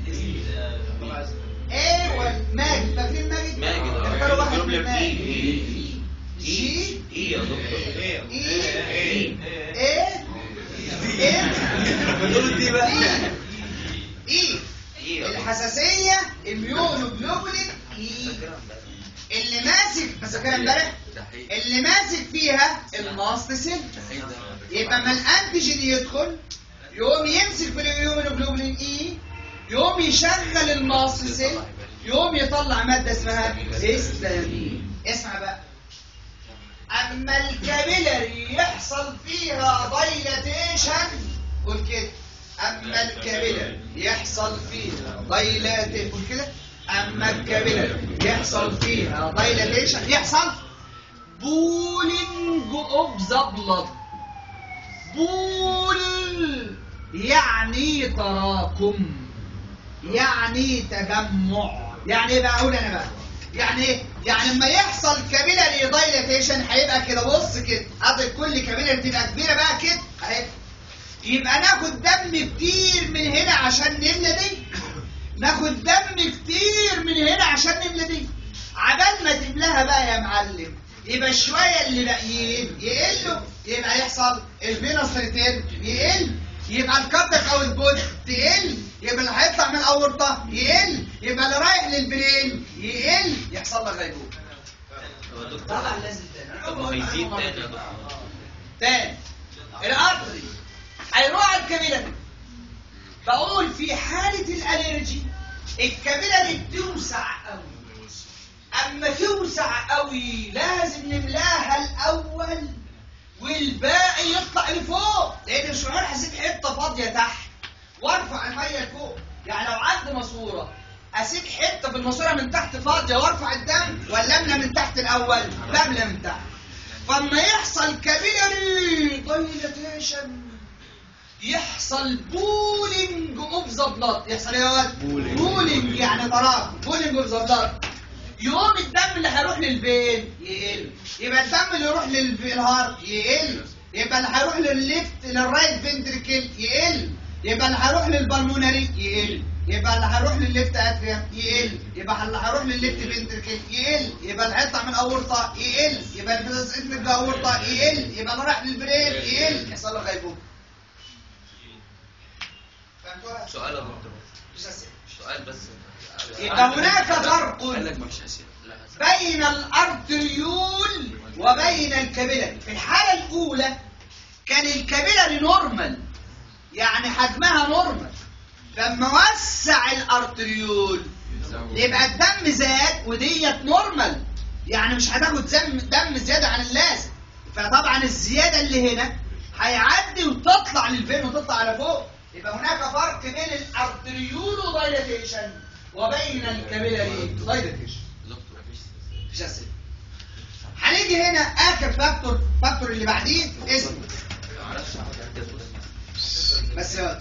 ايه والماجد فاكرين ماجد ماجد اختاروا واحد من جلوبولين ماجد اي جي اي يا دكتور ايه ايه ايه بتقول دي بقى ايه اي يا دكتور. الحساسيه اميونو جلوبولين اي اللي ماسك بس كده امبارح اللي ماسك فيها الماست سيل يبقى ما الانتيجين يدخل يقوم يمسك في الاميونوجلوبولين اي يقوم يشغل الماست سيل يقوم يطلع ماده اسمها هيستامين اسمع بقى اما الكابيلاري يحصل فيها دايلاتيشن قول كده اما الكابيلاري يحصل فيها دايلاتيشن قول كده اما الكابيلاري يحصل فيها دايلاتيشن يحصل بولينج اوف ذا بلاد بول يعني تراكم يعني تجمع يعني ايه بقى اقول انا بقى يعني ايه يعني لما يحصل كابيلاري دايلاتيشن هيبقى كده بص كده قصدي كل كابيلاري تبقى كبيره بقى كده اهي يبقى ناخد دم كتير من هنا عشان نملى دي ناخد دم كتير من هنا عشان نملى دي عبال ما تملاها بقى يا معلم يبقى شويه اللي باقيين يقلوا يبقى يحصل الفينوس ريتيرن يقل يبقى الكاتك او البول تقل يبقى اللي هيطلع من الاورطه يقل يبقى اللي رايح للبرين يقل يحصل لك غيبوبه هو يا دكتور طبعا لازم تاني طب ما هيزيد تاني يا دكتور تاني الارتري هيروح على الكابيلاري بقول في حالة الالرجي الكابيلاري بتوسع قوي اما توسع قوي لازم نملاها الاول والباقي يطلع لفوق لان مش معقول هسيب حته فاضيه تحت وارفع الميه لفوق يعني لو عندي ماسوره اسيب حته في الماسوره من تحت فاضيه وارفع الدم ولا املى من تحت الاول بملى من تحت فلما يحصل كابيلاري دايلاتيشن يحصل بولينج اوف ذا بلاد يحصل ايه يا ولد؟ بولينج يعني تراكم بولينج اوف ذا بلاد يقوم الدم اللي هيروح للفين يقل يبقى الدم اللي يروح للهارت يقل يبقى اللي هيروح للليفت للرايت فنتريكل يقل يبقى اللي هيروح للبلمونري يقل يبقى اللي هيروح للليفت اتريا يقل يبقى اللي هيروح للليفت فنتريكل يقل يبقى اللي هيطلع من الاورطه يقل يبقى اللي في اورطه يقل يبقى اللي رايح للبرين يقل يحصل له يبقى هناك فرق قال لك مفيش اسئله بين الارتريول وبين الكابيلاري في الحالة الأولى كان الكابيلاري نورمال يعني حجمها نورمال لما وسع الارتريول يبقى الدم زاد وديت نورمال يعني مش هتاخد دم دم زياده عن اللازم فطبعا الزياده اللي هنا هيعدي وتطلع للفين وتطلع على فوق يبقى هناك فرق بين الارتريول دايلاتيشن وبين الكابيلاري دايلاتيشن مفيش اسئله هنيجي هنا اخر فاكتور فاكتور اللي بعديه اسمه بس يا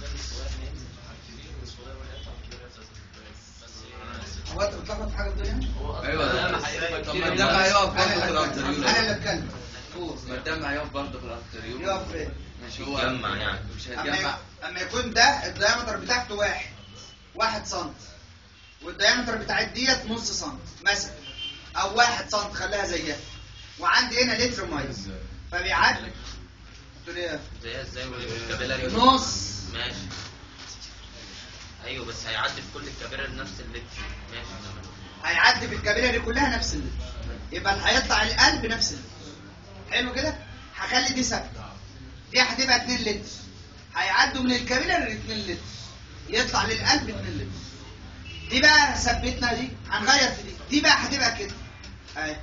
هو انت بتلخبط في حاجه في الدنيا؟ ايوه طب ما الدم هيقف برضه في الارتريول انا اللي اتكلم قول. ما الدم هيقف برضه في الارتريول يقف فين؟ مش هو يتجمع يعني. مش اما هيتجمع اما يكون ده الديامتر بتاعته واحد واحد سم والديامتر بتاعت ديت نص سم مثلا او واحد سم خليها زيها وعندي هنا لتر ميه فبيعدي قلت له ايه؟ زي ازاي والكابيلاري نص ماشي ايوه بس هيعدي في كل الكابيلاري نفس اللتر ماشي تمام هيعدي في الكابيلاري كلها نفس اللتر يبقى اللي هيطلع القلب نفس اللتر حلو كده هخلي دي ثابته دي هتبقى 2 لتر هيعدوا من الكابيلاري ل 2 لتر يطلع للقلب 2 لتر دي بقى ثبتنا دي هنغير في دي دي بقى هتبقى كده اهي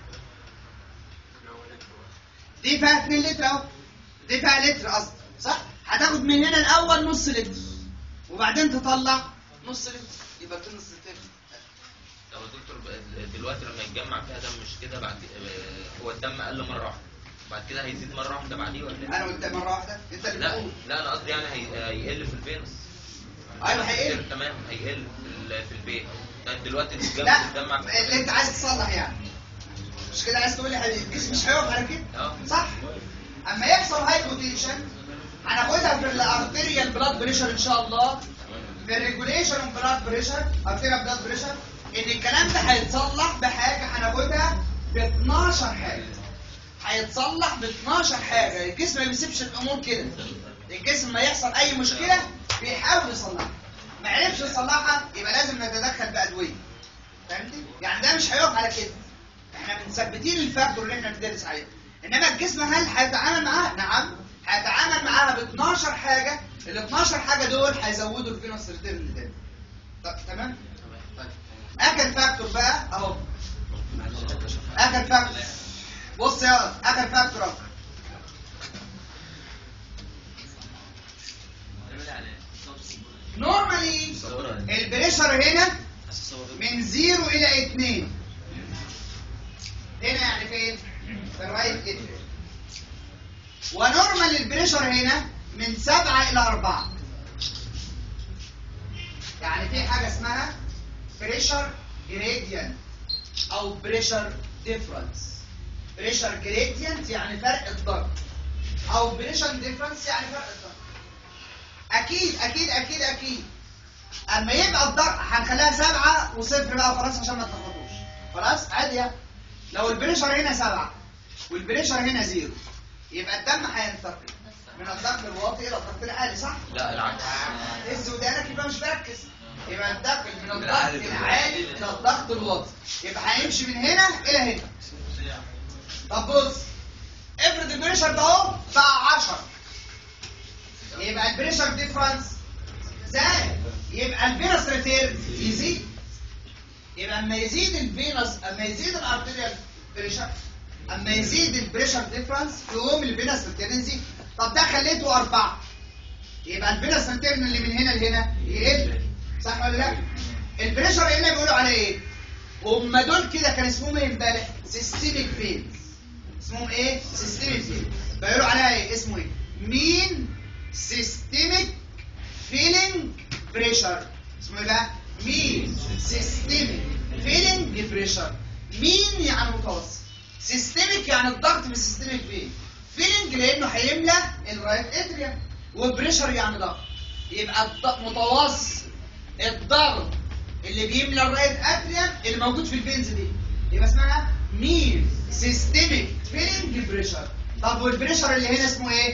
دي فيها 2 لتر اهو دي فيها لتر قصدي صح هتاخد من هنا الاول نص لتر وبعدين تطلع نص لتر يبقى في نص لتر طب يا دكتور ب- دلوقتي لما يتجمع فيها دم مش كده بعد آه، هو الدم قل مره واحده بعد كده هيزيد مره واحده بعديه ولا انا ايه؟ قلت مره واحده انت اللي لا بتقول لا انا قصدي يعني هي- هيقل في الفينس ايوه هيقل تمام هيقل في ال- في البيت طيب دلوقتي الدم لا بيتجمع في اللي انت عايز تصلح يعني مش كده عايز تقول لي حبيبي الجسم مش هيقف على كده اه صح اما يحصل هايبوتنشن هناخدها في الارتيريال بلاد بريشر ان شاء الله في الريجوليشن بلاد بريشر ارتيريال بلاد بريشر ان الكلام ده هيتصلح بحاجه هناخدها ب 12 حاجه هيتصلح ب 12 حاجه الجسم ما بيسيبش الامور كده الجسم ما يحصل اي مشكله بيحاول يصلحها ما عرفش يصلحها يبقى لازم نتدخل بادويه فهمتي يعني ده مش هيقف على كده احنا مثبتين الفاكتور اللي احنا بندرس عليه انما الجسم هل هيتعامل معاها نعم هيتعامل معاها ب 12 حاجه ال 12 حاجه دول هيزودوا الفينوس ريتيرن تاني طب تمام طيب اخر فاكتور بقى اهو اخر فاكتور بص يا اخر فاكتور اهو نورمالي البريشر هنا من زيرو الى اتنين هنا يعني فين؟ في الرايت اتريم ونورمال البريشر هنا من سبعة إلى أربعة يعني في حاجة اسمها بريشر جريدينت أو بريشر ديفرنس بريشر جريدينت يعني فرق الضغط أو بريشر ديفرنس يعني فرق الضغط أكيد أكيد أكيد أكيد اما يبقى الضغط هنخليها سبعة وصفر بقى خلاص عشان ما تلخبطوش خلاص عادي يعني. لو البريشر هنا سبعة والبريشر هنا زيرو يبقى الدم هينتقل من الضغط الواطي الى الضغط العالي صح؟ لا العكس هز ودانك يبقى مش مركز يبقى ينتقل من الضغط العالي الى الضغط الواطي يبقى هيمشي من هنا الى هنا طب بص افرض البريشر ده اهو بقى 10 يبقى البريشر ديفرنس زاد يبقى الفينوس ريتيرن يزيد يبقى اما يزيد الفينوس اما يزيد الارتيريال بريشر اما يزيد البريشر ديفرنس يقوم الفينوس ريتيرن يزيد طب ده خليته أربعة يبقى الفينوس ريتيرن اللي من هنا لهنا يقل صح ولا لا؟ البريشر هنا بيقولوا عليه ايه؟ هم دول كده كان اسمهم ايه امبارح؟ سيستميك فينز اسمهم ايه؟ سيستميك فينز بيقولوا عليها ايه؟ اسمه ايه؟ مين سيستميك فيلينج بريشر اسمه ايه بقى؟ مين سيستميك فيلينج بريشر مين يعني متوسط سيستميك يعني الضغط من السيستميك فين فيلينج لانه هيملى الرايت اتريا وبريشر يعني ضغط يبقى الضغط متوسط الضغط اللي بيملى الرايت اتريا اللي موجود في الفينز دي يبقى اسمها مين سيستميك فيلينج بريشر طب والبريشر اللي هنا اسمه ايه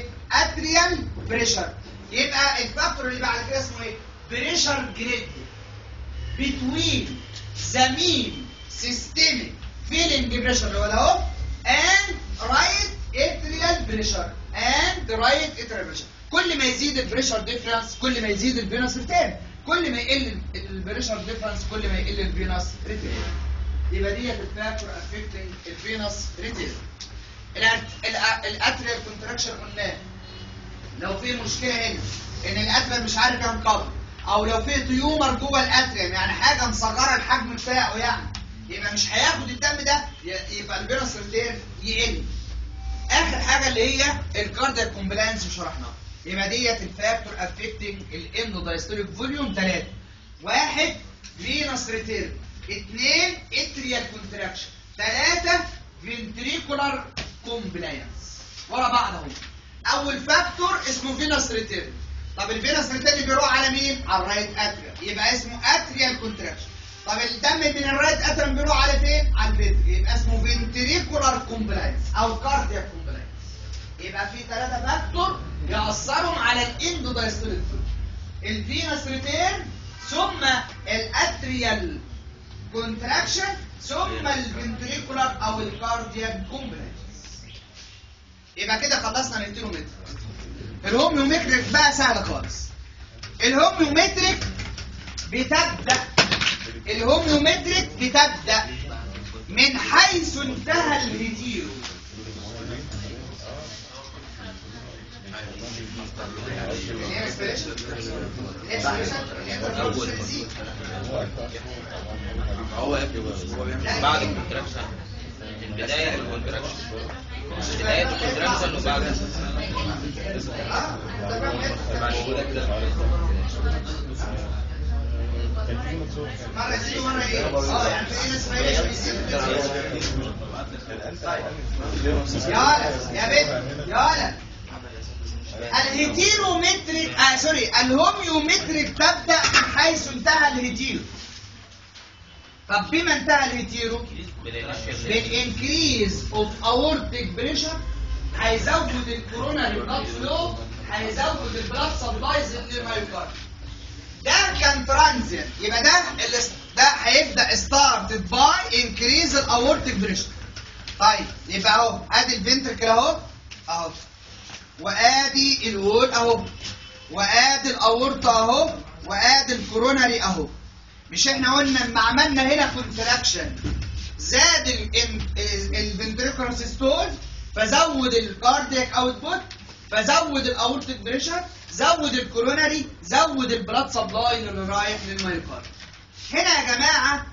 اتريال بريشر يبقى الفاكتور اللي بعد كده اسمه ايه بريشر جريد between the mean systemic feeling pressure اللي هو ده اهو and right atrial pressure and right atrial pressure كل ما يزيد البريشر ديفرنس كل ما يزيد الفينوس ريتيرن كل ما يقل البريشر ديفرنس كل ما يقل الفينوس ريتيرن يبقى ديت الفاكتور افكتنج الفينوس ريتيرن الاتريال كونتراكشن قلناه لو في مشكله هنا ان الاتريال مش عارف ينقبض او لو في تيومر جوه الاتريال يعني حاجه مصغره الحجم بتاعه يعني يبقى مش هياخد الدم ده ي- يبقى الفينوس ريتيرن يقل اخر حاجه اللي هي الكاردياك كومبلانس شرحناها يبقى ديت الفاكتور افكتنج الاندو دايستوليك فوليوم 3 واحد فينوس ريتيرن اثنين اتريال كونتراكشن ثلاثة فنتريكولار كومبلاينس ورا بعض اهو اول فاكتور اسمه فينوس ريتيرن طب الفينوس ريتيرن بيروح على مين على الرايت اتريال يبقى اسمه اتريال كونتراكشن طب الدم من الرايت اتريال بيروح على فين على الفنتر يبقى اسمه فنتريكولار كومبلاينس او كاردياك كومبلاينس يبقى في ثلاثة فاكتور يأثروا على الاندو دايستوليك الفينوس ريتيرن ثم الاتريال كونتراكشن ثم الفنتريكولار او الكاردياك كومبلاينس يبقى كده خلصنا الانتيرومتر الهوميومتريك بقى سهل خالص الهوميومتريك بتبدا الهوميومتريك بتبدا من حيث انتهى الهيتيرو هو بعد الكونتراكشن البداية الكونتراكشن بداية الكونتراكشن وبعد بعد كده كده مرة يزيد ومرة ايه؟ اه يعني في ناس ما هيش بيزيد يالا يا بنت يالا الهيتيرومتريك آه سوري الهوميومتريك تبدأ من حيث انتهى الهيتيرو طب بما انتهى الهيتيرو بالانكريز اوف اورتيك بريشر هيزود الكوروناري بلاد فلو هيزود البلاد سبلايز للمايوكارد ده كان ترانزيت يبقى ده اللي ده هيبدا ستارتد باي انكريز الاورتيك بريشر طيب يبقى اهو ادي الفنتركل اهو اهو وادي الوول اهو وادي الاورطه اهو وادي الكوروناري اهو مش احنا قلنا لما عملنا هنا كونتراكشن زاد الفنتريكولار سيستول فزود الكاردياك اوتبوت فزود الاورتيك بريشر زود الكوروناري زود البلاد سبلاي اللي رايح للمايوكارد هنا يا جماعه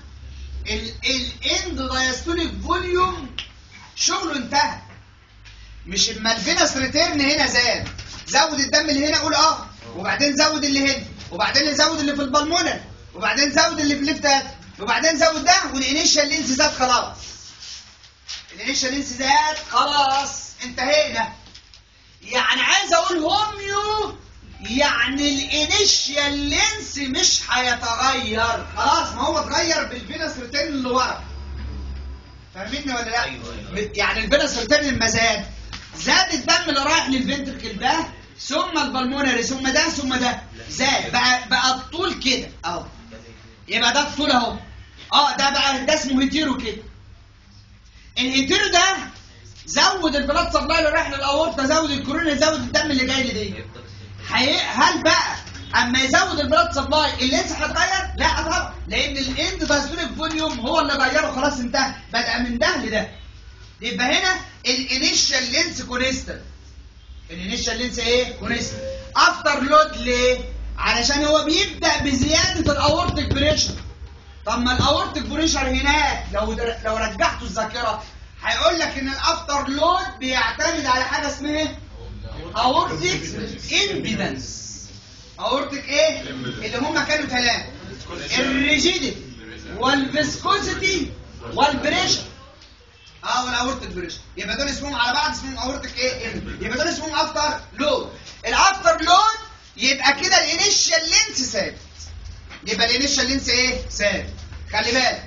الاند دايستوليك فوليوم شغله انتهى مش اما الفينس ريتيرن هنا زاد زود الدم اللي هنا قول اه وبعدين زود اللي هنا وبعدين زود اللي في البلمونر وبعدين زود اللي في الليفت وبعدين زود ده والانيشال لينس زاد خلاص الانيشال لينس زاد خلاص انتهينا يعني عايز اقول هوميو يعني الانيشال لينس مش هيتغير خلاص ما هو اتغير بالفينس ريتيرن اللي ورا فاهميني ولا لا أيوة، أيوة. يعني الفينس ريتيرن لما زاد زاد الدم اللي رايح للفنتركل ده ثم البلمونري ثم ده ثم ده زاد بقى بقى الطول كده اهو يبقى ده الطول اهو اه ده بقى ده اسمه هيتيرو كده الهيتيرو ده زود البلاد سبلاي اللي رايح للاورطه زود الكورونا زود الدم اللي جاي لدي حي... هل بقى اما يزود البلاد سبلاي اللينس هتغير؟ لا طبعا لان الاند دايستوليك فوليوم هو اللي غيره خلاص انتهى بدا من ده لده يبقى هنا الانيشال لينس كونستنت الانيشال لينس ايه؟ كونستنت افتر لود ليه؟ علشان هو بيبدا بزياده الاورتيك بريشر طب ما الاورتيك بريشر هناك لو در... لو رجعتوا الذاكره هيقول لك ان الافتر لود بيعتمد على حاجه اسمها اورتيك امبيدنس اورتيك ايه اللي هم كانوا ثلاثه الريجيديتي والفيسكوسيتي والبريشر اه والاورتيك بريشر يبقى دول اسمهم على بعض اسمهم اورتيك ايه ام يبقى دول اسمهم افتر لود الافتر لود يبقى كده الانيشال لينس ثابت يبقى الانيشال لينس ايه ثابت خلي بالك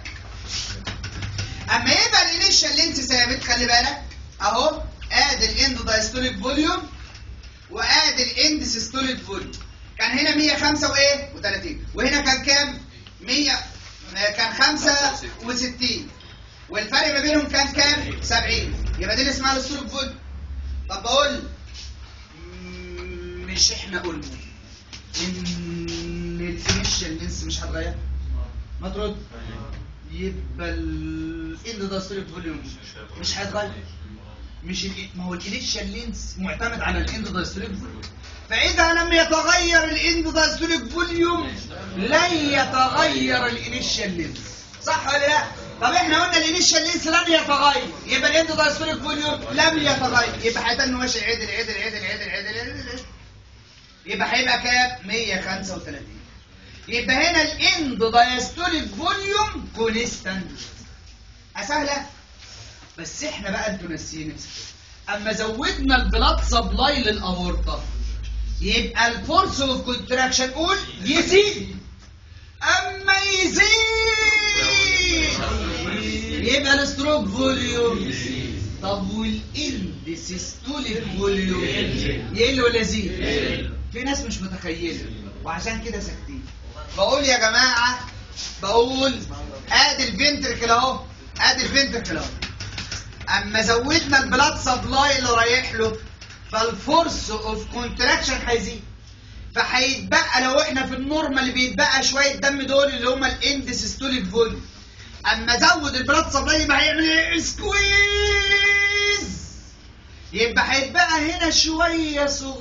اما يبقى الانيشال لينس ثابت خلي بالك اهو ادي الاند دايستوليك فوليوم وادي الاند سيستوليك فوليوم كان هنا 105 وايه و30 وهنا كان كام 100 كان 65 والفرق ما بينهم كان كام 70 يبقى دي اللي اسمها الستروك فوليوم طب بقول مم، مش احنا قلنا ان الانيشال لينس مش هتغير ما ترد يبقى الاند دايستوليك فوليوم مش هيتغير مش ال ما هو الانيشال لينس معتمد على الاند دايستوليك فوليوم فاذا لم يتغير الاند دايستوليك فوليوم لن يتغير الانيشال لينس صح ولا لا طب احنا قلنا الانيشال لينس لن يتغير يبقى الاند دايستوليك فوليوم لم يتغير يبقى هيتنه ماشي عدل عدل عدل عدل عدل عدل عدل يبقى هيبقى كام 135 يبقى هنا الاند دايستوليك فوليوم كونستانت اسهله بس احنا بقى انتوا ناسيين اما زودنا البلاد سبلاي للاورطه يبقى الفورس اوف كونتراكشن قول يزيد اما يزيد يبقى الستروك فوليوم طب والاند سيستوليك فوليوم يقل ولا يزيد في ناس مش متخيله وعشان كده ساكتين بقول يا جماعه بقول ادي الفنتركل اهو ادي الفنتركل اهو اما زودنا البلاد سبلاي اللي رايح له فالفورس اوف كونتراكشن هيزيد فهيتبقى لو احنا في النورمال اللي بيتبقى شويه دم دول اللي هم الاند سيستوليك فوليوم اما زود البلاد سبلاي يبقى هيعمل ايه سكويز يبقى هيتبقى هنا شويه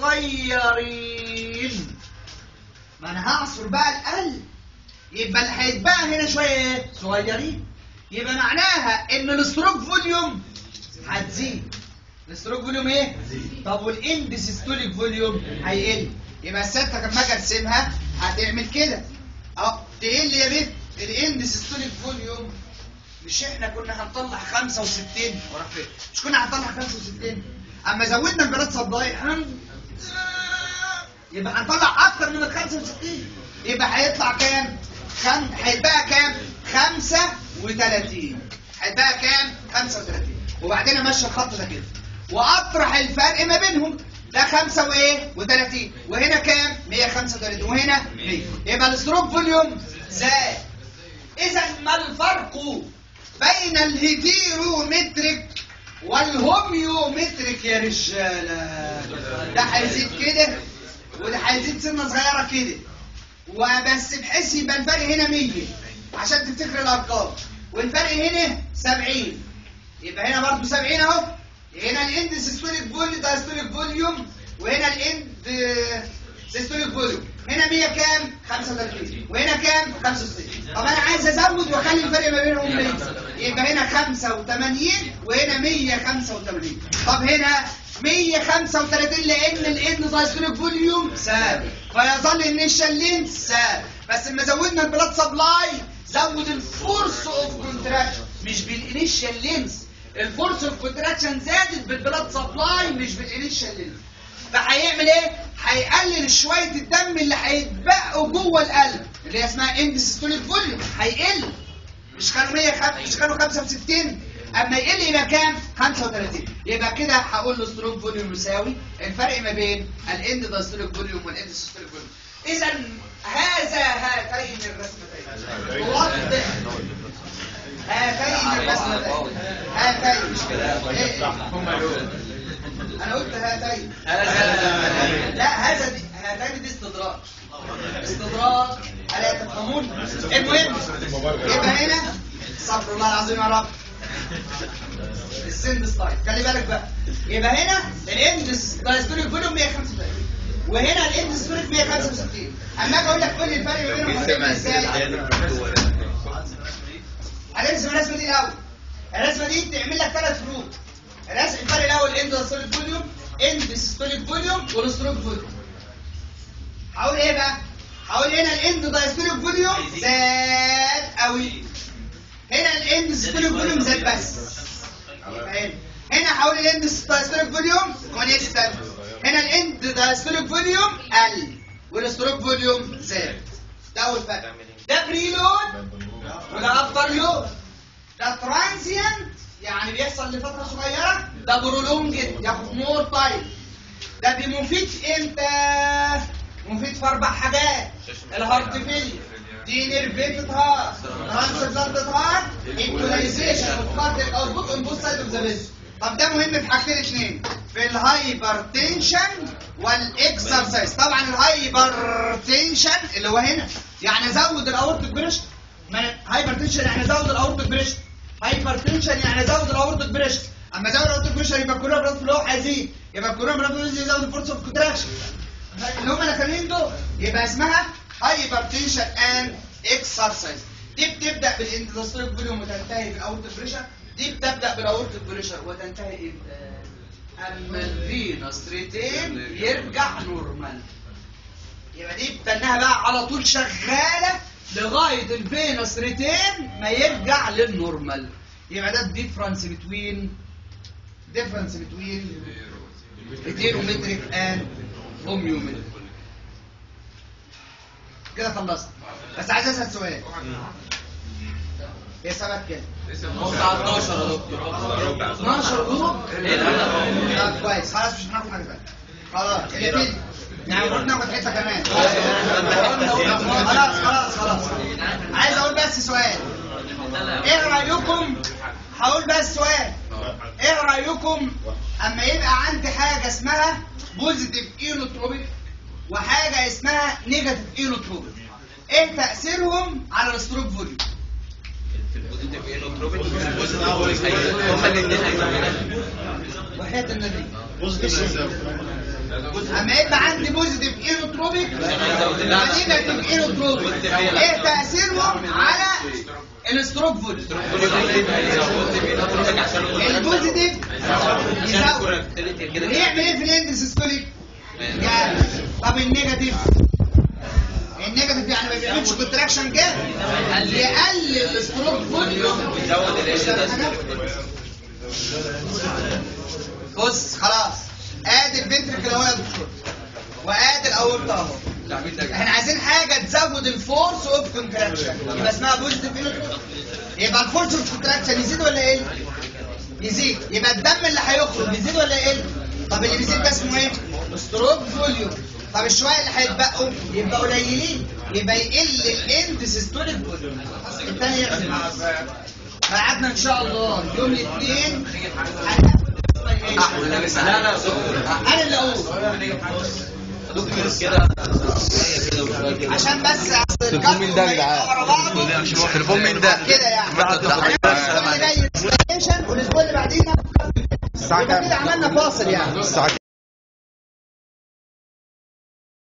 صغيرين ما انا هعصر بقى القلب يبقى اللي هيتبقى هنا شويه ايه صغيرين يبقى معناها ان الستروك فوليوم هتزيد الستروك فوليوم ايه طب والاند سيستوليك فوليوم هيقل يبقى الستة لما اجي ارسمها هتعمل كده اه تقل يا بنت الاند سيستوليك فوليوم مش احنا كنا هنطلع 65 وراح فين مش كنا هنطلع 65 اما زودنا البلاد سبلاي هن- يبقى هنطلع اكتر من ال 65 يبقى هيطلع كام خم... هيبقى كام 35 هيبقى كام 35 وبعدين امشي الخط ده كده واطرح الفرق ما بينهم ده 5 وايه و30 وهنا كام 135 وهنا 100 يبقى الستروك فوليوم زاد اذا ما الفرق بين الهيتيرومتريك والهوميومتريك يا رجاله ده هيزيد كده وده هيزيد سنه صغيره كده وبس بحيث يبقى الفرق هنا 100 عشان تفتكر الارقام والفرق هنا 70 يبقى هنا برضو 70 اهو هنا الاند سيستوليك فوليوم دايستوليك فوليوم وهنا الاند سيستوليك فوليوم هنا 100 كام 35 وهنا كام 65 طب انا عايز ازود واخلي الفرق ما بينهم 100 يبقى هنا 85 وهنا 185 طب هنا 135 لان الاند دايستوليك فوليوم ثابت فيظل النيشال لينس ثابت بس لما زودنا البلاد سبلاي زود الفورس اوف كونتراكشن مش بالانيشال لينس الفورس اوف كونتراكشن زادت بالبلاد سبلاي مش بالانيشال لينس فهيعمل ايه هيقلل شويه الدم اللي هيتبقوا جوه القلب اللي هي اسمها اند سيستوليك فوليوم هيقل مش كانوا 100 مش كانوا 65 اما يقل يبقى كام 35 يبقى كده هقول له ستروك فوليوم يساوي الفرق ما بين الاند دايستوليك فوليوم والاند سيستوليك فوليوم اذا هذا هاتين الرسمتين توضح هاتين الرسمتين هاتين مش كده إيه؟ انا قلت هاتين لا هذا دي هاتين دي استدراج استدراج الا تفهمون المهم يبقى هنا استغفر الله العظيم يا رب السند ستايل خلي بالك بقى يبقى هنا الاندس دايستوليك فوليوم 135 وهنا الاندس ستوريك 165 اما اجي اقول لك قول لي الفرق ما بينهم هتعمل ازاي هنرسم الرسمه دي الاول الرسمه دي تعمل لك ثلاث فروق الرسم الفرق الاول اند دايستوليك فوليوم اند سيستوليك فوليوم والستروك فوليوم هقول ايه بقى هقول هنا الاند دايستوليك فوليوم زاد قوي هنا الاند سيستوليك فوليوم زاد بس يبقى هنا هنا هقول الاند دايستوليك فوليوم كونستانت هنا الاند دايستوليك فوليوم قل والستروك فوليوم زاد ده اول فرق ده بريلود وده افتر لود ده ترانزيانت يعني بيحصل لفتره صغيره ده برولونجد ياخد مور تايم ده بمفيد امتى مفيد في اربع حاجات الهارت فيلير دي نيرفيتد هارت ترانسبلانتد هارت ايكولايزيشن اوف كاردياك اوتبوت اون بوث سايد اوف ذا فيسل طب ده مهم في حاجتين اتنين في الهايبرتنشن والاكسرسايز طبعا الهايبرتنشن اللي هو هنا يعني زود الاورتيك بريشر هايبرتنشن يعني زود الاورتيك بريشر هايبرتنشن يعني زود الاورتيك بريشر اما زود الاورتيك بريشر يبقى الكورونر بلاد فلو هيزيد يبقى الكورونر بلاد فلو يزود الفورس اوف كونتراكشن اللي هم الاخرين دول يبقى اسمها هايبرتنشن اند اكسرسايز دي بتبدا بالاندوستريك فوليوم وتنتهي بالاورتيك بريشر دي بتبدا بالاورتيك بريشر وتنتهي امتى اما الفينوس ريتين يرجع نورمال يبقى دي بتنها بقى على طول شغاله لغايه الفينوس ريتين ما يرجع للنورمال يبقى ده الديفرنس بتوين ديفرنس بتوين هيتيرومتريك اند هوميومتريك كده خلصت بس عايز اسال سؤال ايه سبب كده 19 يا دكتور 12 جروب طب كويس خلاص مش هناخد حاجه ثانيه خلاص اللي فيه يعني المفروض ناخد حته كمان خلاص خلاص خلاص عايز اقول بس سؤال ايه رايكم هقول بس سؤال ايه رايكم اما يبقى عندي حاجه اسمها بوزيتيف اينوتروبيك وحاجه اسمها نيجاتيف اينوتروبيك ايه تاثيرهم على الستروك فوليوم في البوزيتيف اينوتروبيك وفي البوزيتيف هما الاثنين هيزودوا وحياه النبي اما يبقى عندي بوزيتيف اينوتروبيك ونيجاتيف اينوتروبيك ايه تاثيرهم على الستروك فوليوم البوزيتيف يزود يعمل ايه في الاندس ستوليك يعني طب النيجاتيف النيجاتيف يعني ما بيعملش كونتراكشن جامد يقلل الستروك فوليوم بص خلاص ادي الفنتركل اهو يا دكتور وادي الاورطه اهو احنا عايزين حاجه تزود الفورس اوف كونتراكشن يبقى اسمها بوزيتيف يبقى الفورس اوف كونتراكشن يزيد ولا يقل؟ يزيد يبقى الدم اللي هيخرج يزيد ولا يقل؟ طب اللي بيزيد ده اسمه ايه؟ ستروك فوليوم طب الشويه اللي هيتبقوا يبقى قليلين يبقى يقل الاند سيستوليك فوليوم الثاني يحصل ميعادنا ان شاء الله يوم الاثنين لا لا يا دكتور انا اللي اقول دكتور كده عشان بس تليفون مين ده يا جدعان تليفون مين ده؟ كده يعني الاسبوع اللي جاي والاسبوع اللي بعدينا الساعة كام؟ كده عملنا فاصل يعني الساعة